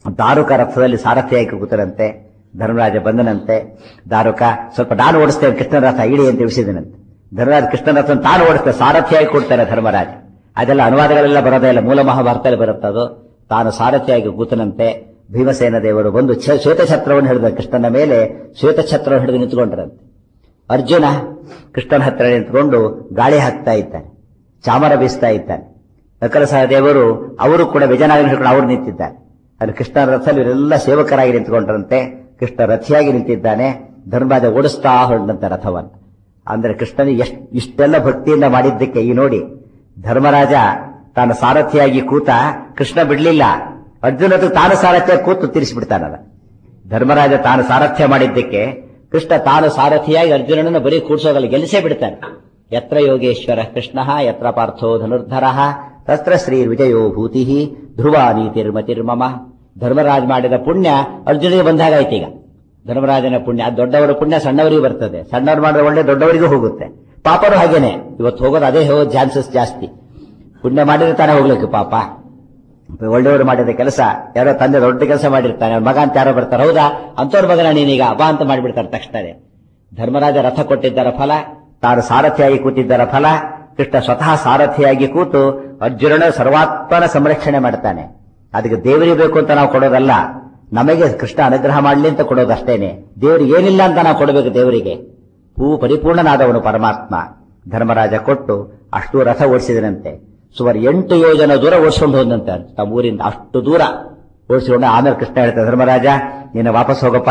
ದಾರುಕ ರಥದಲ್ಲಿ ಸಾರಥಿಯಾಗಿ ಕೂತರಂತೆ ಧರ್ಮರಾಜ ಬಂದನಂತೆ ದಾರುಕ ಸ್ವಲ್ಪ ನಾನು ಓಡಿಸ್ತೇನೆ ಕೃಷ್ಣನ ರಥ ಇಡಿ ಅಂತ ತಿಳಿಸಿದನಂತೆ ಧರ್ಮರಾಜ ಕೃಷ್ಣನ ರಥ ತಾನು ಓಡಿಸ್ತೇನೆ ಸಾರಥಿಯಾಗಿ ಕೊಡ್ತಾರೆ ಧರ್ಮರಾಜ ಅದೆಲ್ಲ ಅನುವಾದಗಳೆಲ್ಲ ಬರೋದೇ ಇಲ್ಲ ಮೂಲ ಮಹಾಭಾರತದಲ್ಲಿ ಬರುತ್ತದು ತಾನು ಸಾರಥಿಯಾಗಿ ಕೂತನಂತೆ ಭೀಮಸೇನ ದೇವರು ಬಂದು ಛ- ಶ್ವೇತಛತ್ರವನ್ನು ಹಿಡಿದ ಕೃಷ್ಣನ ಮೇಲೆ ಶ್ವೇತಛತ್ರವನ್ನು ಹಿಡಿದು ನಿಂತುಕೊಂಡ್ರಂತೆ ಅರ್ಜುನ ಕೃಷ್ಣನ ಹತ್ರ ನಿಂತ್ಕೊಂಡು ಗಾಳಿ ಹಾಕ್ತಾ ಇದ್ದಾನೆ ಚಾಮರ ಬೀಸ್ತಾ ಇದ್ದಾನೆ ನಕಲ ಸಹದೇವರು ಅವರು ಕೂಡ ವಿಜಯನಗರ ಹಿಡ್ಕೊಂಡು ಅವರು ನಿಂತಿದ್ದಾರೆ ಅಲ್ಲಿ ಕೃಷ್ಣನ ರಥದಲ್ಲಿ ಇವರೆಲ್ಲ ಸೇವಕರಾಗಿ ನಿಂತ್ಕೊಂಡ್ರಂತೆ ಕೃಷ್ಣ ರಥಿಯಾಗಿ ನಿಂತಿದ್ದಾನೆ ಧರ್ಮರಾಜ ಓಡಿಸ್ತಾ ಹೊರಟಂತೆ ರಥವನ್ನು ಅಂದ್ರೆ ಕೃಷ್ಣನಿಗೆ ಎಷ್ಟು ಇಷ್ಟೆಲ್ಲ ಭಕ್ತಿಯಿಂದ ಮಾಡಿದ್ದಕ್ಕೆ ಈ ನೋಡಿ ಧರ್ಮರಾಜ ತಾನು ಸಾರಥಿಯಾಗಿ ಕೂತ ಕೃಷ್ಣ ಬಿಡ್ಲಿಲ್ಲ ಅರ್ಜುನ ತಾನು ಸಾರಥಿಯಾಗಿ ಕೂತು ತಿರ್ಸಿಬಿಡ್ತಾನಲ್ಲ ಧರ್ಮರಾಜ ತಾನು ಸಾರಥ್ಯ ಮಾಡಿದ್ದಕ್ಕೆ ಕೃಷ್ಣ ತಾನು ಸಾರಥಿಯಾಗಿ ಅರ್ಜುನನನ್ನು ಬರೀ ಕೂಡ್ಸೋದಲ್ಲ ಗೆಲ್ಲಿಸೇ ಬಿಡ್ತಾನೆ ಯತ್ರ ಯೋಗೇಶ್ವರ ಕೃಷ್ಣ ಯತ್ರ ಪಾರ್ಥೋ ಧನುರ್ಧರ ತತ್ರ ಶ್ರೀ ವಿಜಯೋ ಭೂತಿ ಧ್ರುವ ನೀತಿರ್ಮತಿರ್ಮಮ ಧರ್ಮರಾಜ್ ಮಾಡಿದ ಪುಣ್ಯ ಅರ್ಜುನಿಗೆ ಬಂದಾಗಾಯ್ತು ಈಗ ಧರ್ಮರಾಜನ ಪುಣ್ಯ ಅದು ದೊಡ್ಡವರ ಪುಣ್ಯ ಸಣ್ಣವರಿಗೆ ಬರ್ತದೆ ಸಣ್ಣವ್ರು ಮಾಡಿದ್ರೆ ಒಳ್ಳೆ ದೊಡ್ಡವರಿಗೂ ಹೋಗುತ್ತೆ ಪಾಪರು ಹಾಗೇನೆ ಇವತ್ತು ಹೋಗೋದು ಅದೇ ಹೋಗೋ ಚಾನ್ಸಸ್ ಜಾಸ್ತಿ ಪುಣ್ಯ ಮಾಡಿದ್ರೆ ತಾನೇ ಹೋಗ್ಲಿಕ್ಕೆ ಪಾಪ ಒಳ್ಳೆಯವರು ಮಾಡಿದ ಕೆಲಸ ಯಾರೋ ತಂದೆ ದೊಡ್ಡ ಕೆಲಸ ಮಾಡಿರ್ತಾನೆ ಅವ್ನ ಮಗ ಅಂತ ಯಾರೋ ಬರ್ತಾರೆ ಹೌದಾ ಅಂತವ್ರ ಮಗನ ನೀನೀಗ ಅಬಾ ಅಂತ ಮಾಡಿಬಿಡ್ತಾರೆ ತಕ್ಷಣವೇ ಧರ್ಮರಾಜ ರಥ ಕೊಟ್ಟಿದ್ದರ ಫಲ ತಾನು ಸಾರಥಿಯಾಗಿ ಕೂತಿದ್ದರ ಫಲ ಕೃಷ್ಣ ಸ್ವತಃ ಸಾರಥಿಯಾಗಿ ಕೂತು ಅರ್ಜುನನ ಸರ್ವಾತ್ಮನ ಸಂರಕ್ಷಣೆ ಮಾಡ್ತಾನೆ ಅದಕ್ಕೆ ದೇವರಿಗೆ ಬೇಕು ಅಂತ ನಾವು ಕೊಡೋದಲ್ಲ ನಮಗೆ ಕೃಷ್ಣ ಅನುಗ್ರಹ ಮಾಡಲಿ ಅಂತ ಕೊಡೋದಷ್ಟೇನೆ ದೇವರಿಗೆ ಏನಿಲ್ಲ ಅಂತ ನಾವು ಕೊಡಬೇಕು ದೇವರಿಗೆ ಹೂ ಪರಿಪೂರ್ಣನಾದವನು ಪರಮಾತ್ಮ ಧರ್ಮರಾಜ ಕೊಟ್ಟು ಅಷ್ಟು ರಥ ಓಡಿಸಿದನಂತೆ ಸುಮಾರು ಎಂಟು ಯೋಜನ ದೂರ ಓಡಿಸ್ಕೊಂಡು ಹೋದಂತೆ ತಮ್ಮ ಊರಿಂದ ಅಷ್ಟು ದೂರ ಓಡಿಸಿಕೊಂಡು ಆಮೇಲೆ ಕೃಷ್ಣ ಹೇಳ್ತಾರೆ ಧರ್ಮರಾಜ ನೀನು ವಾಪಸ್ ಹೋಗಪ್ಪ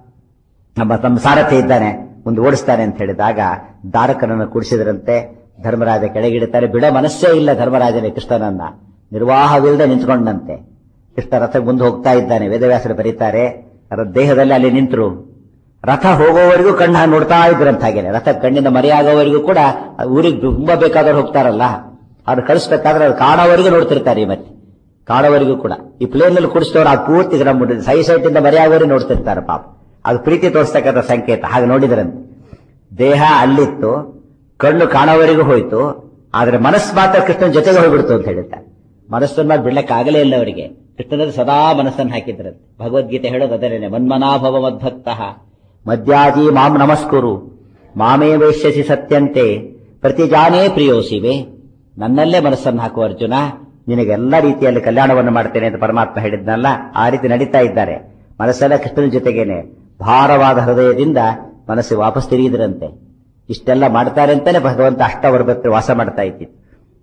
ನಮ್ಮ ತಮ್ಮ ಸಾರಥಿ ಇದ್ದಾನೆ ಮುಂದೆ ಓಡಿಸ್ತಾನೆ ಅಂತ ಹೇಳಿದಾಗ ದಾರಕನನ್ನು ಕೂಡಿಸಿದ್ರಂತೆ ಧರ್ಮರಾಜ ಕೆಳಗಿಡುತ್ತಾರೆ ಬಿಡ ಮನಸ್ಸೇ ಇಲ್ಲ ಧರ್ಮರಾಜನೇ ಕೃಷ್ಣನನ್ನ ನಿರ್ವಾಹವಿಲ್ಲದೆ ನಿಂತ್ಕೊಂಡಂತೆ ಕೃಷ್ಣ ರಥ ಮುಂದೆ ಹೋಗ್ತಾ ಇದ್ದಾನೆ ವೇದವ್ಯಾಸರು ಬರೀತಾರೆ ಅವರ ದೇಹದಲ್ಲಿ ಅಲ್ಲಿ ನಿಂತರು ರಥ ಹೋಗೋವರೆಗೂ ಕಣ್ಣ ನೋಡ್ತಾ ಇದ್ರಂತ ಹಾಗೇನೆ ರಥ ಕಣ್ಣಿಂದ ಮರೆಯಾಗೋವರೆಗೂ ಕೂಡ ಊರಿಗೆ ತುಂಬಾ ಬೇಕಾದವ್ರು ಹೋಗ್ತಾರಲ್ಲ ಅವ್ರು ಕಳಿಸ್ಬೇಕಾದ್ರೆ ಅವ್ರು ಕಾಣೋವರೆಗೂ ನೋಡ್ತಿರ್ತಾರೆ ಈ ಮತ್ತೆ ಕಾಣೋವರೆಗೂ ಕೂಡ ಈ ಪ್ಲೇನ್ ನಲ್ಲಿ ಕೂಡಿಸಿದವ್ರು ಆ ಪೂರ್ತಿ ನಮ್ಮ ಸೈ ಸೈಟ್ ಇಂದ ಮರೆಯಾಗೋವರೆಗೂ ನೋಡ್ತಿರ್ತಾರೆ ಪಾಪ ಅದು ಪ್ರೀತಿ ತೋರಿಸ್ತಕ್ಕಂಥ ಸಂಕೇತ ಹಾಗೆ ನೋಡಿದ್ರಂತೆ ದೇಹ ಅಲ್ಲಿತ್ತು ಕಣ್ಣು ಕಾಣೋವರೆಗೂ ಹೋಯ್ತು ಆದ್ರೆ ಮನಸ್ಸು ಮಾತ್ರ ಕೃಷ್ಣನ ಜೊತೆಗೆ ಹೋಗ್ಬಿಡ್ತು ಅಂತ ಹೇಳ್ತಾರೆ ಮನಸ್ಸನ್ನ ಬಿಡ್ಲಕ್ಕೆ ಆಗಲೇ ಇಲ್ಲ ಅವರಿಗೆ ಕೃಷ್ಣನಲ್ಲಿ ಸದಾ ಮನಸ್ಸನ್ನು ಹಾಕಿದ್ರಂತೆ ಭಗವದ್ಗೀತೆ ಹೇಳೋದು ಅದರೇನೆ ಮನ್ಮನಾಭವ ಮದ್ಭಕ್ತ ಮದ್ಯಾಜಿ ಮಾಂ ನಮಸ್ಕುರು ಮಾಮೇ ವೈಶ್ಯಸಿ ಸತ್ಯಂತೆ ಪ್ರತಿಜಾನೇ ಪ್ರಿಯೋಸಿವೆ ನನ್ನಲ್ಲೇ ಮನಸ್ಸನ್ನು ಹಾಕುವ ಅರ್ಜುನ ನಿನಗೆ ಎಲ್ಲ ರೀತಿಯಲ್ಲಿ ಕಲ್ಯಾಣವನ್ನು ಮಾಡ್ತೇನೆ ಅಂತ ಪರಮಾತ್ಮ ಹೇಳಿದ್ನಲ್ಲ ಆ ರೀತಿ ನಡೀತಾ ಇದ್ದಾರೆ ಮನಸ್ಸೆಲ್ಲ ಕೃಷ್ಣನ ಜೊತೆಗೇನೆ ಭಾರವಾದ ಹೃದಯದಿಂದ ಮನಸ್ಸು ವಾಪಸ್ ತಿರುಗಿದ್ರಂತೆ ಇಷ್ಟೆಲ್ಲ ಮಾಡ್ತಾರೆ ಅಂತಾನೆ ಭಗವಂತ ಅಷ್ಟವರ್ಗತ್ರ ವಾಸ ಮಾಡ್ತಾ ಇದ್ದಿತ್ತು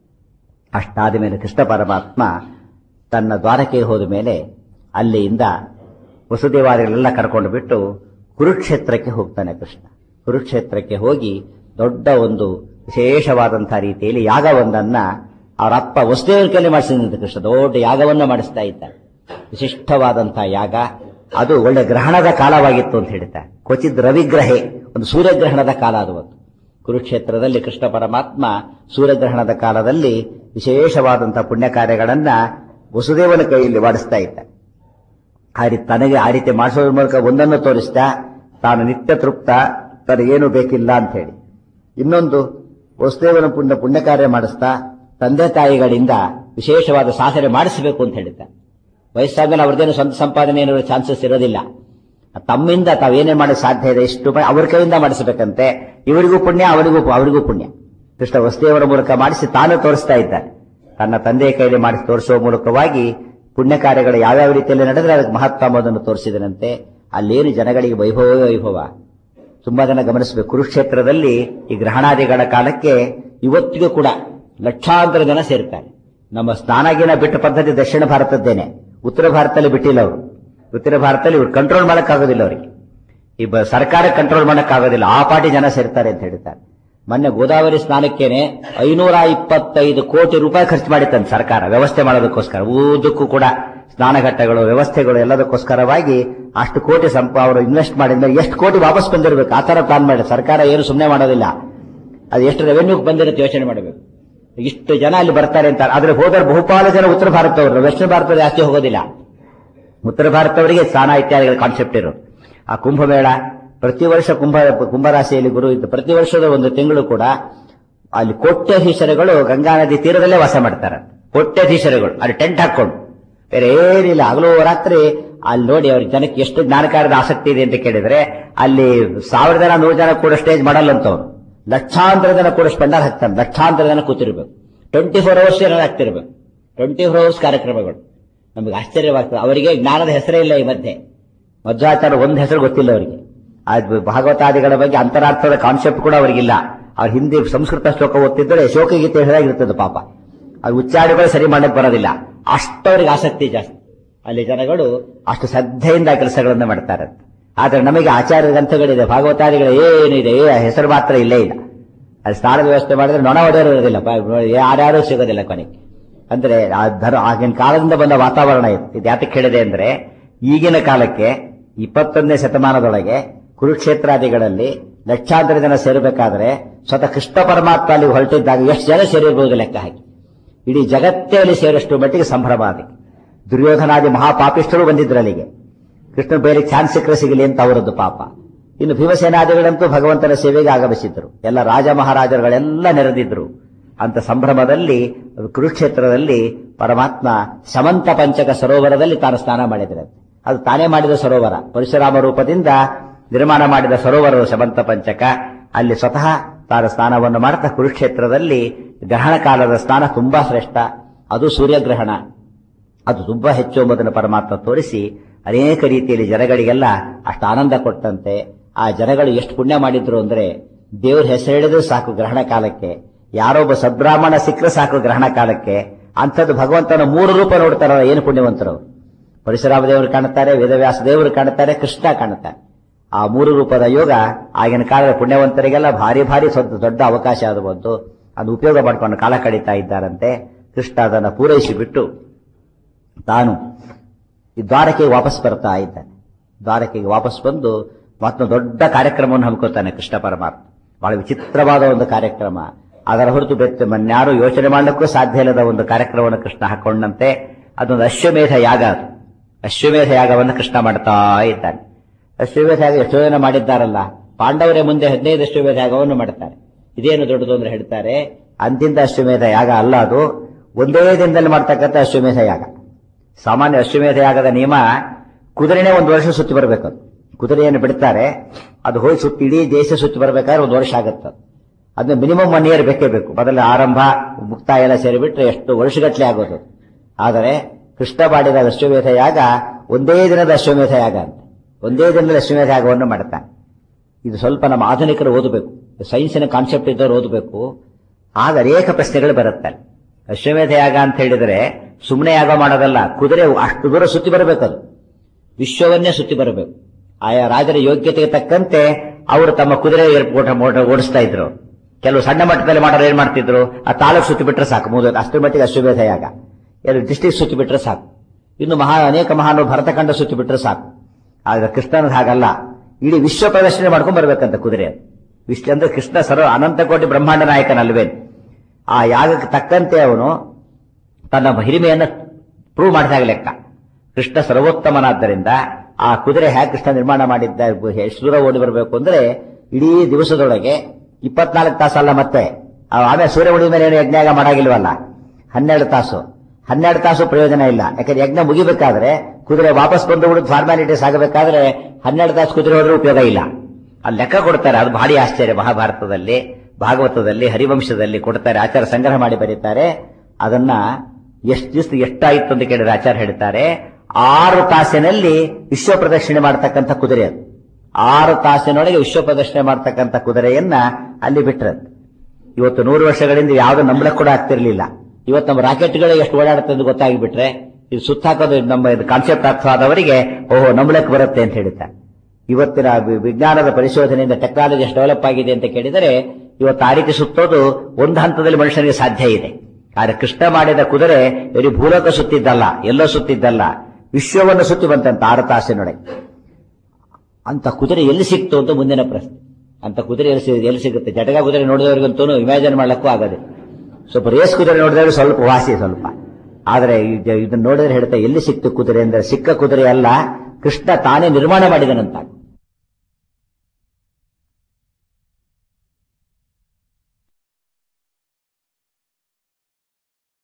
ಅಷ್ಟಾದ ಮೇಲೆ ಕೃಷ್ಣ ಪರಮಾತ್ಮ ತನ್ನ ದ್ವಾರಕ್ಕೆ ಹೋದ ಮೇಲೆ ಅಲ್ಲಿಯಿಂದ ವಸುದೇವಾದಿಗಳೆಲ್ಲ ಕರ್ಕೊಂಡು ಬಿಟ್ಟು ಕುರುಕ್ಷೇತ್ರಕ್ಕೆ ಹೋಗ್ತಾನೆ ಕೃಷ್ಣ ಕುರುಕ್ಷೇತ್ರಕ್ಕೆ ಹೋಗಿ ದೊಡ್ಡ ಒಂದು ವಿಶೇಷವಾದಂತಹ ರೀತಿಯಲ್ಲಿ ಯಾಗವೊಂದನ್ನ ಅವರ ಅಪ್ಪ ವಸುದೇವರ ಕೈಲಿ ಮಾಡಿಸಿದಂತೆ ಕೃಷ್ಣ ದೊಡ್ಡ ಯಾಗವನ್ನ ಮಾಡಿಸ್ತಾ ಇದ್ದ ವಿಶಿಷ್ಟವಾದಂತಹ ಯಾಗ ಅದು ಒಳ್ಳೆ ಗ್ರಹಣದ ಕಾಲವಾಗಿತ್ತು ಅಂತ ಹೇಳ್ತಾರೆ ಕ್ವಚಿತ್ ರವಿಗ್ರಹೆ ಒಂದು ಸೂರ್ಯಗ್ರಹಣದ ಕಾಲ ಅದು ಒಂದು ಕುರುಕ್ಷೇತ್ರದಲ್ಲಿ ಕೃಷ್ಣ ಪರಮಾತ್ಮ ಸೂರ್ಯಗ್ರಹಣದ ಕಾಲದಲ್ಲಿ ವಿಶೇಷವಾದಂತಹ ಪುಣ್ಯ ಕಾರ್ಯಗಳನ್ನ ವಸುದೇವನ ಕೈಯಲ್ಲಿ ಮಾಡಿಸ್ತಾ ಇದ್ದ ಆ ರೀತಿ ತನಗೆ ಆ ರೀತಿ ಮಾಡಿಸೋದ್ರ ಮೂಲಕ ಒಂದನ್ನು ತೋರಿಸ್ತಾ ತಾನು ನಿತ್ಯ ತೃಪ್ತ ತನಗೇನು ಬೇಕಿಲ್ಲ ಅಂತ ಹೇಳಿ ಇನ್ನೊಂದು ವಸುದೇವನ ಪುಣ್ಯ ಪುಣ್ಯ ಕಾರ್ಯ ಮಾಡಿಸ್ತಾ ತಂದೆ ತಾಯಿಗಳಿಂದ ವಿಶೇಷವಾದ ಸಾಧನೆ ಮಾಡಿಸಬೇಕು ಅಂತ ಹೇಳಿದ್ದ ವಯಸ್ಸಾದ್ಮೇಲೆ ಅವ್ರದ್ದೇನು ಸ್ವಂತ ಸಂಪಾದನೆ ಏನೋ ಚಾನ್ಸಸ್ ಇರೋದಿಲ್ಲ ತಮ್ಮಿಂದ ತಾವೇನೇ ಮಾಡಕ್ಕೆ ಸಾಧ್ಯ ಇದೆ ಇಷ್ಟು ಮ- ಅವ್ರ ಕೈಯಿಂದ ಮಾಡಿಸಬೇಕಂತೆ ಇವರಿಗೂ ಪುಣ್ಯ ಅವರಿಗೂ ಅವರಿಗೂ ಪುಣ್ಯ ಕೃಷ್ಣ ವಸುದೇವರ ಮೂಲಕ ಮಾಡಿಸಿ ತಾನು ತೋರಿಸ್ತಾ ಇದ್ದಾನೆ ತನ್ನ ತಂದೆಯ ಕೈಯಲ್ಲಿ ಮಾಡಿಸಿ ತೋರಿಸುವ ಮೂಲಕವಾಗಿ ಪುಣ್ಯ ಕಾರ್ಯಗಳು ಯಾವ್ಯಾವ ರೀತಿಯಲ್ಲಿ ನಡೆದ್ರೆ ಅದಕ್ಕೆ ಮಹತ್ವ ಎಂಬುದನ್ನು ತೋರಿಸಿದನಂತೆ ಅಲ್ಲೇನು ಜನಗಳಿಗೆ ವೈಭವ ವೈಭವ ತುಂಬಾ ಜನ ಗಮನಿಸಬೇಕು ಕುರುಕ್ಷೇತ್ರದಲ್ಲಿ ಈ ಗ್ರಹಣಾದಿಗಳ ಕಾಲಕ್ಕೆ ಇವತ್ತಿಗೂ ಕೂಡ ಲಕ್ಷಾಂತರ ಜನ ಸೇರ್ತಾರೆ ನಮ್ಮ ಸ್ನಾನಗಿನ ಬಿಟ್ಟ ಪದ್ಧತಿ ದಕ್ಷಿಣ ಭಾರತದ್ದೇನೆ ಉತ್ತರ ಭಾರತದಲ್ಲಿ ಬಿಟ್ಟಿಲ್ಲ ಅವರು ಉತ್ತರ ಭಾರತದಲ್ಲಿ ಇವ್ರು ಕಂಟ್ರೋಲ್ ಮಾಡಕ್ಕಾಗೋದಿಲ್ಲ ಅವರಿಗೆ ಈ ಬ- ಸರ್ಕಾರ ಕಂಟ್ರೋಲ್ ಮಾಡಕ್ಕಾಗೋದಿಲ್ಲ ಆ ಪಾಟಿ ಜನ ಸೇರ್ತಾರೆ ಅಂತ ಹೇಳ್ತಾರೆ ಮೊನ್ನೆ ಗೋದಾವರಿ ಸ್ನಾನಕ್ಕೇನೆ ಐನೂರ ಇಪ್ಪತ್ತೈದು ಕೋಟಿ ರೂಪಾಯಿ ಖರ್ಚು ಮಾಡಿತ್ತಂತೆ ಸರ್ಕಾರ ವ್ಯವಸ್ಥೆ ಮಾಡೋದಕ್ಕೋಸ್ಕರ ಊದಕ್ಕೂ ಕೂಡ ಸ್ನಾನಘಟ್ಟಗಳು ವ್ಯವಸ್ಥೆಗಳು ಎಲ್ಲದಕ್ಕೋಸ್ಕರವಾಗಿ ಅಷ್ಟು ಕೋಟಿ ಸಂಪ ಅವರು ಇನ್ವೆಸ್ಟ್ ಮಾಡಿದ್ರೆ ಎಷ್ಟು ಕೋಟಿ ವಾಪಸ್ ಬಂದಿರಬೇಕು ಆ ತರ ಪ್ಲಾನ್ ಮಾಡಿ ಸರ್ಕಾರ ಏನು ಸುಮ್ಮನೆ ಮಾಡೋದಿಲ್ಲ ಅದು ಎಷ್ಟು ರೆವೆನ್ಯೂ ಬಂದಿರುತ್ತೆ ಯೋಚನೆ ಮಾಡಬೇಕು ಇಷ್ಟು ಜನ ಅಲ್ಲಿ ಬರ್ತಾರೆ ಅಂತ ಆದ್ರೆ ಹೋದ್ರೆ ಬಹುಪಾಲು ಜನ ಉತ್ತರ ಭಾರತದವರು ದಕ್ಷಿಣ ಭಾರತದಲ್ಲಿ ಜಾಸ್ತಿ ಹೋಗೋದಿಲ್ಲ ಉತ್ತರ ಭಾರತವರಿಗೆ ಸ್ನಾನ ಇತ್ಯಾದಿಗಳ ಕಾನ್ಸೆಪ್ಟ್ ಇರೋದು ಆ ಕುಂಭಮೇಳ ಪ್ರತಿ ವರ್ಷ ಕುಂಭ ಕುಂಭರಾಶಿಯಲ್ಲಿ ಗುರು ಇದ್ದು ಪ್ರತಿ ವರ್ಷದ ಒಂದು ತಿಂಗಳು ಕೂಡ ಅಲ್ಲಿ ಕೋಟ್ಯಾಧೀಶರುಗಳು ಗಂಗಾ ನದಿ ತೀರದಲ್ಲೇ ವಾಸ ಮಾಡ್ತಾರೆ ಕೋಟ್ಯಾಧೀಶರುಗಳು ಅಲ್ಲಿ ಟೆಂಟ್ ಹಾಕೊಂಡು ಬೇರೆ ಏನಿಲ್ಲ ಹಗಲು ರಾತ್ರಿ ಅಲ್ಲಿ ನೋಡಿ ಅವ್ರಿಗೆ ಜನಕ್ಕೆ ಎಷ್ಟು ಜ್ಞಾನಕಾರದ ಆಸಕ್ತಿ ಇದೆ ಅಂತ ಕೇಳಿದ್ರೆ ಅಲ್ಲಿ ಸಾವಿರ ಜನ ನೂರು ಜನ ಕೂಡ ಸ್ಟೇಜ್ ಮಾಡಲ್ಲ ಅಂತ ಅವ್ರು ಲಕ್ಷಾಂತರ ಜನ ಕೂಡ ಸ್ಪೆಂಡರ್ ಹಾಕ್ತಾನೆ ಲಕ್ಷಾಂತರ ಜನ ಕೂತಿರ್ಬೇಕು ಟ್ವೆಂಟಿ ಫೋರ್ ಅವರ್ಸ್ ಜನ ಆಗ್ತಿರ್ಬೇಕು ಟ್ವೆಂಟಿ ಫೋರ್ ಅವರ್ಸ್ ಕಾರ್ಯಕ್ರಮಗಳು ನಮಗೆ ಆಶ್ಚರ್ಯವಾಗ್ತದೆ ಅವರಿಗೆ ಜ್ಞಾನದ ಹೆಸರೇ ಇಲ್ಲ ಈ ಮಧ್ಯೆ ಮಧ್ವಾಚಾರ್ಯ ಒಂದು ಹೆಸರು ಗೊತ್ತಿಲ್ಲ ಅವರಿಗೆ ಅದು ಭಾಗವತಾದಿಗಳ ಬಗ್ಗೆ ಅಂತರಾರ್ಥದ ಕಾನ್ಸೆಪ್ಟ್ ಕೂಡ ಅವರಿಗಿಲ್ಲ ಅವ್ರ ಹಿಂದಿ ಸಂಸ್ಕೃತ ಶ್ಲೋಕ ಓದ್ತಿದ್ದರೆ ಶೋಕಗೀತೆ ಹೇಳಿದಾಗಿರ್ತದೆ ಪಾಪ ಅದು ಉಚ್ಚಾರಣೆಗಳು ಸರಿ ಮಾಡಕ್ ಬರೋದಿಲ್ಲ ಅಷ್ಟವರಿಗೆ ಆಸಕ್ತಿ ಜಾಸ್ತಿ ಅಲ್ಲಿ ಜನಗಳು ಅಷ್ಟು ಶ್ರದ್ಧೆಯಿಂದ ಕೆಲಸಗಳನ್ನು ಮಾಡ್ತಾರೆ ಆದ್ರೆ ನಮಗೆ ಆಚಾರ್ಯ ಗ್ರಂಥಗಳಿದೆ ಭಾಗವತಾದಿಗಳು ಏನಿದೆ ಏ ಹೆಸರು ಮಾತ್ರ ಇಲ್ಲೇ ಇಲ್ಲ ಅಲ್ಲಿ ಸ್ನಾನದ ವ್ಯವಸ್ಥೆ ಮಾಡಿದ್ರೆ ನೊಣ ಹೊಡೆಯೋರು ಇರೋದಿಲ್ಲ ಪ- ಯಾರ್ಯಾರು ಸಿಗೋದಿಲ್ಲ ಕೊನೆಗೆ ಅಂದ್ರೆ ಆ ಧರ ಆಗಿನ ಕಾಲದಿಂದ ಬಂದ ವಾತಾವರಣ ಇತ್ತು ಇದು ಯಾತಕ್ಕೆ ಹೇಳಿದೆ ಅಂದ್ರೆ ಈಗಿನ ಕಾಲಕ್ಕೆ ಇಪ್ಪತ್ತೊಂದನೇ ಶತಮಾನದೊಳಗೆ ಕುರುಕ್ಷೇತ್ರಾದಿಗಳಲ್ಲಿ ಲಕ್ಷಾಂತರ ಜನ ಸೇರಬೇಕಾದ್ರೆ ಸ್ವತಃ ಕೃಷ್ಣ ಪರಮಾತ್ಮ ಅಲ್ಲಿ ಹೊರಟಿದ್ದಾಗ ಎಷ್ಟು ಜನ ಸೇರಿರ್ಬೋದು ಲೆಕ್ಕ ಹಾಕಿ ಇಡೀ ಜಗತ್ತೇ ಅಲ್ಲಿ ಸೇರಷ್ಟು ಮಟ್ಟಿಗೆ ಸಂಭ್ರಮ ಅದಕ್ಕೆ ದುರ್ಯೋಧನಾದಿ ಮಹಾಪಾಪಿಷ್ಠರು ಬಂದಿದ್ರು ಅಲ್ಲಿಗೆ ಕೃಷ್ಣ ಬೇರೆ ಚಾನ್ಸ್ ಸಿಕ್ಕರೆ ಸಿಗಲಿ ಅಂತ ಅವರದ್ದು ಪಾಪ ಇನ್ನು ಭೀಮಸೇನಾದಿಗಳಂತೂ ಭಗವಂತನ ಸೇವೆಗೆ ಆಗಮಿಸಿದ್ರು ಎಲ್ಲ ರಾಜ ಮಹಾರಾಜರುಗಳೆಲ್ಲ ನೆರೆದಿದ್ರು ಅಂತ ಸಂಭ್ರಮದಲ್ಲಿ ಕುರುಕ್ಷೇತ್ರದಲ್ಲಿ ಪರಮಾತ್ಮ ಸಮಂತ ಪಂಚಕ ಸರೋವರದಲ್ಲಿ ತಾನು ಸ್ನಾನ ಮಾಡಿದ್ರೆ ಅದು ತಾನೇ ಮಾಡಿದ ಸರೋವರ ಪರಶುರಾಮ ರೂಪದಿಂದ ನಿರ್ಮಾಣ ಮಾಡಿದ ಸರೋವರ ಸಮಂತ ಪಂಚಕ ಅಲ್ಲಿ ಸ್ವತಃ ತಾನು ಸ್ನಾನವನ್ನು ಮಾಡ್ತಾ ಕುರುಕ್ಷೇತ್ರದಲ್ಲಿ ಗ್ರಹಣ ಕಾಲದ ಸ್ನಾನ ತುಂಬಾ ಶ್ರೇಷ್ಠ ಅದು ಸೂರ್ಯಗ್ರಹಣ ಅದು ತುಂಬಾ ಹೆಚ್ಚು ಎಂಬುದನ್ನು ಪರಮಾತ್ಮ ತೋರಿಸಿ ಅನೇಕ ರೀತಿಯಲ್ಲಿ ಜನಗಳಿಗೆಲ್ಲ ಅಷ್ಟು ಆನಂದ ಕೊಟ್ಟಂತೆ ಆ ಜನಗಳು ಎಷ್ಟು ಪುಣ್ಯ ಮಾಡಿದ್ರು ಅಂದ್ರೆ ದೇವ್ರ ಹೆಸರು ಹೇಳಿದ್ರು ಸಾಕು ಗ್ರಹಣ ಕಾಲಕ್ಕೆ ಯಾರೊಬ್ಬ ಸದ್ಬ್ರಾಹ್ಮಣ ಸಿಕ್ಕರೆ ಸಾಕು ಗ್ರಹಣ ಕಾಲಕ್ಕೆ ಅಂಥದ್ದು ಭಗವಂತನ ಮೂರು ರೂಪ ನೋಡ್ತಾರಲ್ಲ ಏನು ಪುಣ್ಯವಂತರು ಪರಶುರಾಮ ದೇವರು ಕಾಣುತ್ತಾರೆ ವೇದವ್ಯಾಸ ದೇವರು ಕಾಣುತ್ತಾರೆ ಕೃಷ್ಣ ಕಾಣುತ್ತಾರೆ ಆ ಮೂರು ರೂಪದ ಯೋಗ ಆಗಿನ ಕಾಲದ ಪುಣ್ಯವಂತರಿಗೆಲ್ಲ ಭಾರಿ ಭಾರಿ ಸ್ವಲ್ಪ ದೊಡ್ಡ ಅವಕಾಶ ಅದು ಬಂತು ಅದು ಉಪಯೋಗ ಮಾಡಿಕೊಂಡು ಕಾಲ ಕಳೀತಾ ಇದ್ದಾರಂತೆ ಕೃಷ್ಣ ಅದನ್ನು ಪೂರೈಸಿ ಬಿಟ್ಟು ತಾನು ಈ ದ್ವಾರಕೆಗೆ ವಾಪಸ್ ಬರ್ತಾ ಇದ್ದಾನೆ ದ್ವಾರಕೆಗೆ ವಾಪಸ್ ಬಂದು ಮತ್ತೊಂದು ದೊಡ್ಡ ಕಾರ್ಯಕ್ರಮವನ್ನು ಹಮ್ಮಿಕೊತಾನೆ ಕೃಷ್ಣ ಪರಮಾತ್ಮ ಬಹಳ ವಿಚಿತ್ರವಾದ ಒಂದು ಕಾರ್ಯಕ್ರಮ ಅದರ ಹೊರತು ಬೆತ್ತ ಮನ್ಯಾರು ಯೋಚನೆ ಮಾಡಲಿಕ್ಕೂ ಸಾಧ್ಯ ಇಲ್ಲದ ಒಂದು ಕಾರ್ಯಕ್ರಮವನ್ನು ಕೃಷ್ಣ ಹಾಕೊಂಡಂತೆ ಅದೊಂದು ಅಶ್ವಮೇಧ ಯಾಗ ಅದು ಅಶ್ವಮೇಧ ಯಾಗವನ್ನು ಕೃಷ್ಣ ಮಾಡ್ತಾ ಇದ್ದಾನೆ ಅಶ್ವಮೇಧ ಯಾಗ ಎಷ್ಟೋ ಜನ ಮಾಡಿದ್ದಾರಲ್ಲ ಪಾಂಡವರೇ ಮುಂದೆ ಹದಿನೈದು ಅಶ್ವಮೇಧ ಯಾಗವನ್ನು ಮಾಡ್ತಾರೆ ಇದೇನು ದೊಡ್ಡದು ಅಂದ್ರೆ ಹೇಳ್ತಾರೆ ಅಂತಿಂತ ಅಶ್ವಮೇಧ ಯಾಗ ಅಲ್ಲ ಅದು ಒಂದೇ ದಿನದಲ್ಲಿ ಮಾಡ್ತಕ್ಕಂಥ ಅಶ್ವಮೇಧ ಯಾಗ ಸಾಮಾನ್ಯ ಅಶ್ವಮೇಧ ಯಾಗದ ನಿಯಮ ಕುದುರೆನೇ ಒಂದು ವರ್ಷ ಸುತ್ತಿ ಬರಬೇಕು ಅದು ಕುದುರೆಯನ್ನು ಬಿಡ್ತಾರೆ ಅದು ಹೋಗಿ ಸುತ್ತಿ ಇಡೀ ದೇಶ ಸುತ್ತಿ ಬರಬೇಕಾದ್ರೆ ಒಂದು ವರ್ಷ ಆಗುತ್ತೆ ಅದು. ಅದನ್ನ ಮಿನಿಮಮ್ ಒನ್ ಇಯರ್ ಬೇಕೇ ಬೇಕು ಮೊದಲ ಆರಂಭ ಮುಕ್ತಾಯ ಎಲ್ಲ ಸೇರಿಬಿಟ್ರೆ ಎಷ್ಟು ವರ್ಷಗಟ್ಟಲೆ ಆಗೋದು ಆದರೆ ಕೃಷ್ಣ ಮಾಡಿದ ಅಶ್ವಮೇಧ ಯಾಗ ಒಂದೇ ದಿನದ ಅಶ್ವಮೇಧ ಯಾಗ ಅಂತ ಒಂದೇ ದಿನದ ಅಶ್ವಮೇಧ ಯಾಗವನ್ನು ಮಾಡ್ತಾನೆ ಇದು ಸ್ವಲ್ಪ ನಮ್ಮ ಆಧುನಿಕರು ಓದಬೇಕು ಸೈನ್ಸಿನ ಕಾನ್ಸೆಪ್ಟ್ ಇದ್ದವರು ಓದಬೇಕು ಆಗ ಅನೇಕ ಪ್ರಶ್ನೆಗಳು ಬರುತ್ತೆ ಅಶ್ವಮೇಧ ಯಾಗ ಅಂತ ಹೇಳಿದರೆ ಸುಮ್ಮನೆ ಯಾಗ ಮಾಡೋದಲ್ಲ ಕುದುರೆ ಅಷ್ಟು ದೂರ ಸುತ್ತಿ ಬರಬೇಕದು ವಿಶ್ವವನ್ನೇ ಸುತ್ತಿ ಬರಬೇಕು ಆಯಾ ರಾಜರ ಯೋಗ್ಯತೆಗೆ ತಕ್ಕಂತೆ ಅವರು ತಮ್ಮ ಕುದುರೆ ಏರ್ಪೋರ್ಟ್ ಮೋಟರ್ ಓಡಿಸ್ತಾ ಇದ್ರು ಕೆಲವು ಸಣ್ಣ ಮಟ್ಟದಲ್ಲಿ ಮಾಡೋರು ಏನ್ ಮಾಡ್ತಿದ್ರು ಆ ತಾಲೂಕು ಸುತ್ತಿ ಬಿಟ್ರೆ ಸಾಕು ಮೂಲ ಅಷ್ಟರ ಮಟ್ಟಿಗೆ ಅಶ್ವಮೇಧ ಯಾಗ ಎರಡು ಡಿಸ್ಟಿಕ್ ಸುತ್ತಿ ಬಿಟ್ರೆ ಸಾಕು ಇನ್ನು ಮಹಾ ಅನೇಕ ಮಹಾನು ಭರತಖಂಡ ಸುತ್ತಿ ಬಿಟ್ರೆ ಸಾಕು ಆದ್ರೆ ಕೃಷ್ಣನ ಹಾಗಲ್ಲ ಇಡೀ ವಿಶ್ವ ಪ್ರದರ್ಶನ ಮಾಡ್ಕೊಂಡ್ ಬರ್ಬೇಕಂತ ಕುದುರೆ ವಿಶ್ವ ಅಂದ್ರೆ ಕೃಷ್ಣ ಸರ್ವ ಅನಂತ ಕೋಟಿ ಬ್ರಹ್ಮಾಂಡ ನಾಯಕನಲ್ವೇನ್ ಆ ಯಾಗಕ್ಕೆ ತಕ್ಕಂತೆ ಅವನು ತನ್ನ ಹಿರಿಮೆಯನ್ನು ಪ್ರೂವ್ ಮಾಡಿದಾಗ ಲೆಕ್ಕ ಕೃಷ್ಣ ಸರ್ವೋತ್ತಮನಾದ್ದರಿಂದ ಆ ಕುದುರೆ ಹ್ಯಾಕ್ ಕೃಷ್ಣ ನಿರ್ಮಾಣ ಮಾಡಿದ್ದ ಎಷ್ಟು ದೂರ ಓಡಿ ಬರಬೇಕು ಅಂದ್ರೆ ಇಡೀ ದಿವಸದೊಳಗೆ ಇಪ್ಪತ್ನಾಲ್ಕು ತಾಸಲ್ಲ ಮತ್ತೆ ಆ- ಆಮೇಲೆ ಸೂರ್ಯ ಉಳಿ ಮೇಲೆ ಏನು ಯಜ್ಞ ಮಾಡಾಗಿಲ್ವಲ್ಲ ಹನ್ನೆರಡು ತಾಸು ಹನ್ನೆರಡು ತಾಸು ಪ್ರಯೋಜನ ಇಲ್ಲ ಯಾಕಂದ್ರೆ ಯಜ್ಞ ಮುಗಿಬೇಕಾದ್ರೆ ಕುದುರೆ ವಾಪಸ್ ಬಂದು ಬಿಡುದು ಫಾರ್ಮಾಲಿಟೀಸ್ ಆಗಬೇಕಾದ್ರೆ ಹನ್ನೆರಡು ತಾಸು ಕುದುರೆ ಹೋದ್ರೆ ಉಪಯೋಗ ಇಲ್ಲ ಅಲ್ಲಿ ಲೆಕ್ಕ ಕೊಡ್ತಾರೆ ಅದು ಭಾರಿ ಆಶ್ಚರ್ಯ ಮಹಾಭಾರತದಲ್ಲಿ ಭಾಗವತದಲ್ಲಿ ಹರಿವಂಶದಲ್ಲಿ ಕೊಡ್ತಾರೆ ಆಚಾರ ಸಂಗ್ರಹ ಮಾಡಿ ಬರೀತಾರೆ ಅದನ್ನ ಎಷ್ಟು ದಿವಸ ಎಷ್ಟಾಯಿತು ಅಂತ ಕೇಳಿದ್ರೆ ಆಚಾರ ಹೇಳ್ತಾರೆ ಆರು ತಾಸಿನಲ್ಲಿ ವಿಶ್ವ ಪ್ರದಕ್ಷಿಣೆ ಮಾಡತಕ್ಕಂಥ ಕುದುರೆ ಅದು ಆರು ತಾಸಿನೊಳಗೆ ವಿಶ್ವ ಪ್ರದರ್ಶನ ಮಾಡ್ತಕ್ಕಂಥ ಕುದುರೆಯನ್ನ ಅಲ್ಲಿ ಬಿಟ್ರದ್ ಇವತ್ತು ನೂರು ವರ್ಷಗಳಿಂದ ಯಾವ್ದು ನಂಬಲಕ್ ಕೂಡ ಆಗ್ತಿರ್ಲಿಲ್ಲ ಇವತ್ತು ನಮ್ಮ ರಾಕೆಟ್ಗಳು ಎಷ್ಟು ಓಡಾಡುತ್ತೆ ಅಂತ ಗೊತ್ತಾಗಿಬಿಟ್ರೆ ಇದು ಸುತ್ತಾಕೋದು ನಮ್ಮ ಇದು ಕಾನ್ಸೆಪ್ಟ್ ಅರ್ಥವಾದವರಿಗೆ ಓಹೋ ನಂಬಲಕ್ ಬರುತ್ತೆ ಅಂತ ಹೇಳ್ತಾರೆ ಇವತ್ತಿನ ವಿ- ವಿಜ್ಞಾನದ ಪರಿಶೋಧನೆಯಿಂದ ಟೆಕ್ನಾಲಜಿ ಎಷ್ಟು ಡೆವಲಪ್ ಆಗಿದೆ ಅಂತ ಕೇಳಿದರೆ ಇವತ್ತು ಆ ರೀತಿ ಸುತ್ತೋದು ಒಂದು ಹಂತದಲ್ಲಿ ಮನುಷ್ಯನಿಗೆ ಸಾಧ್ಯ ಇದೆ ಆದ್ರೆ ಕೃಷ್ಣ ಮಾಡಿದ ಕುದುರೆ ಬರೀ ಭೂಲೋಕ ಸುತ್ತಿದ್ದಲ್ಲ ಎಲ್ಲೋ ಸುತ್ತಿದ್ದಲ್ಲ ವಿಶ್ವವನ್ನು ಸುತ್ತಿ ಬಂತಂತ ಆರು ತಾಸಿನೊಳಗೆ ಅಂತ ಕುದುರೆ ಎಲ್ಲಿ ಸಿಕ್ತು ಅಂತ ಮುಂದಿನ ಪ್ರಶ್ನೆ ಅಂತ ಕುದುರೆ ಎಲ್ಲಿ ಸಿ- ಎಲ್ಲಿ ಸಿಗುತ್ತೆ ಜಟಗ ಕುದುರೆ ನೋಡಿದವ್ರಿಗಂತೂ ಇಮ್ಯಾಜಿನ್ ಮಾಡ್ಲಿಕ್ಕೂ ಆಗೋದಿಲ್ಲ ಸ್ವಲ್ಪ ರೇಸ್ ಕುದುರೆ ನೋಡಿದವರು ಸ್ವಲ್ಪ ವಾಸಿ ಸ್ವಲ್ಪ ಆದ್ರೆ ಇದು- ಇದನ್ನ ನೋಡಿದ್ರೆ ಹೇಳ್ತಾ ಎಲ್ಲಿ ಸಿಕ್ತು ಕುದುರೆ ಅಂದ್ರೆ ಸಿಕ್ಕ ಕುದುರೆ ಅಲ್ಲ ಕೃಷ್ಣ ತಾನೇ ನಿರ್ಮಾಣ ಮಾಡಿದನಂತ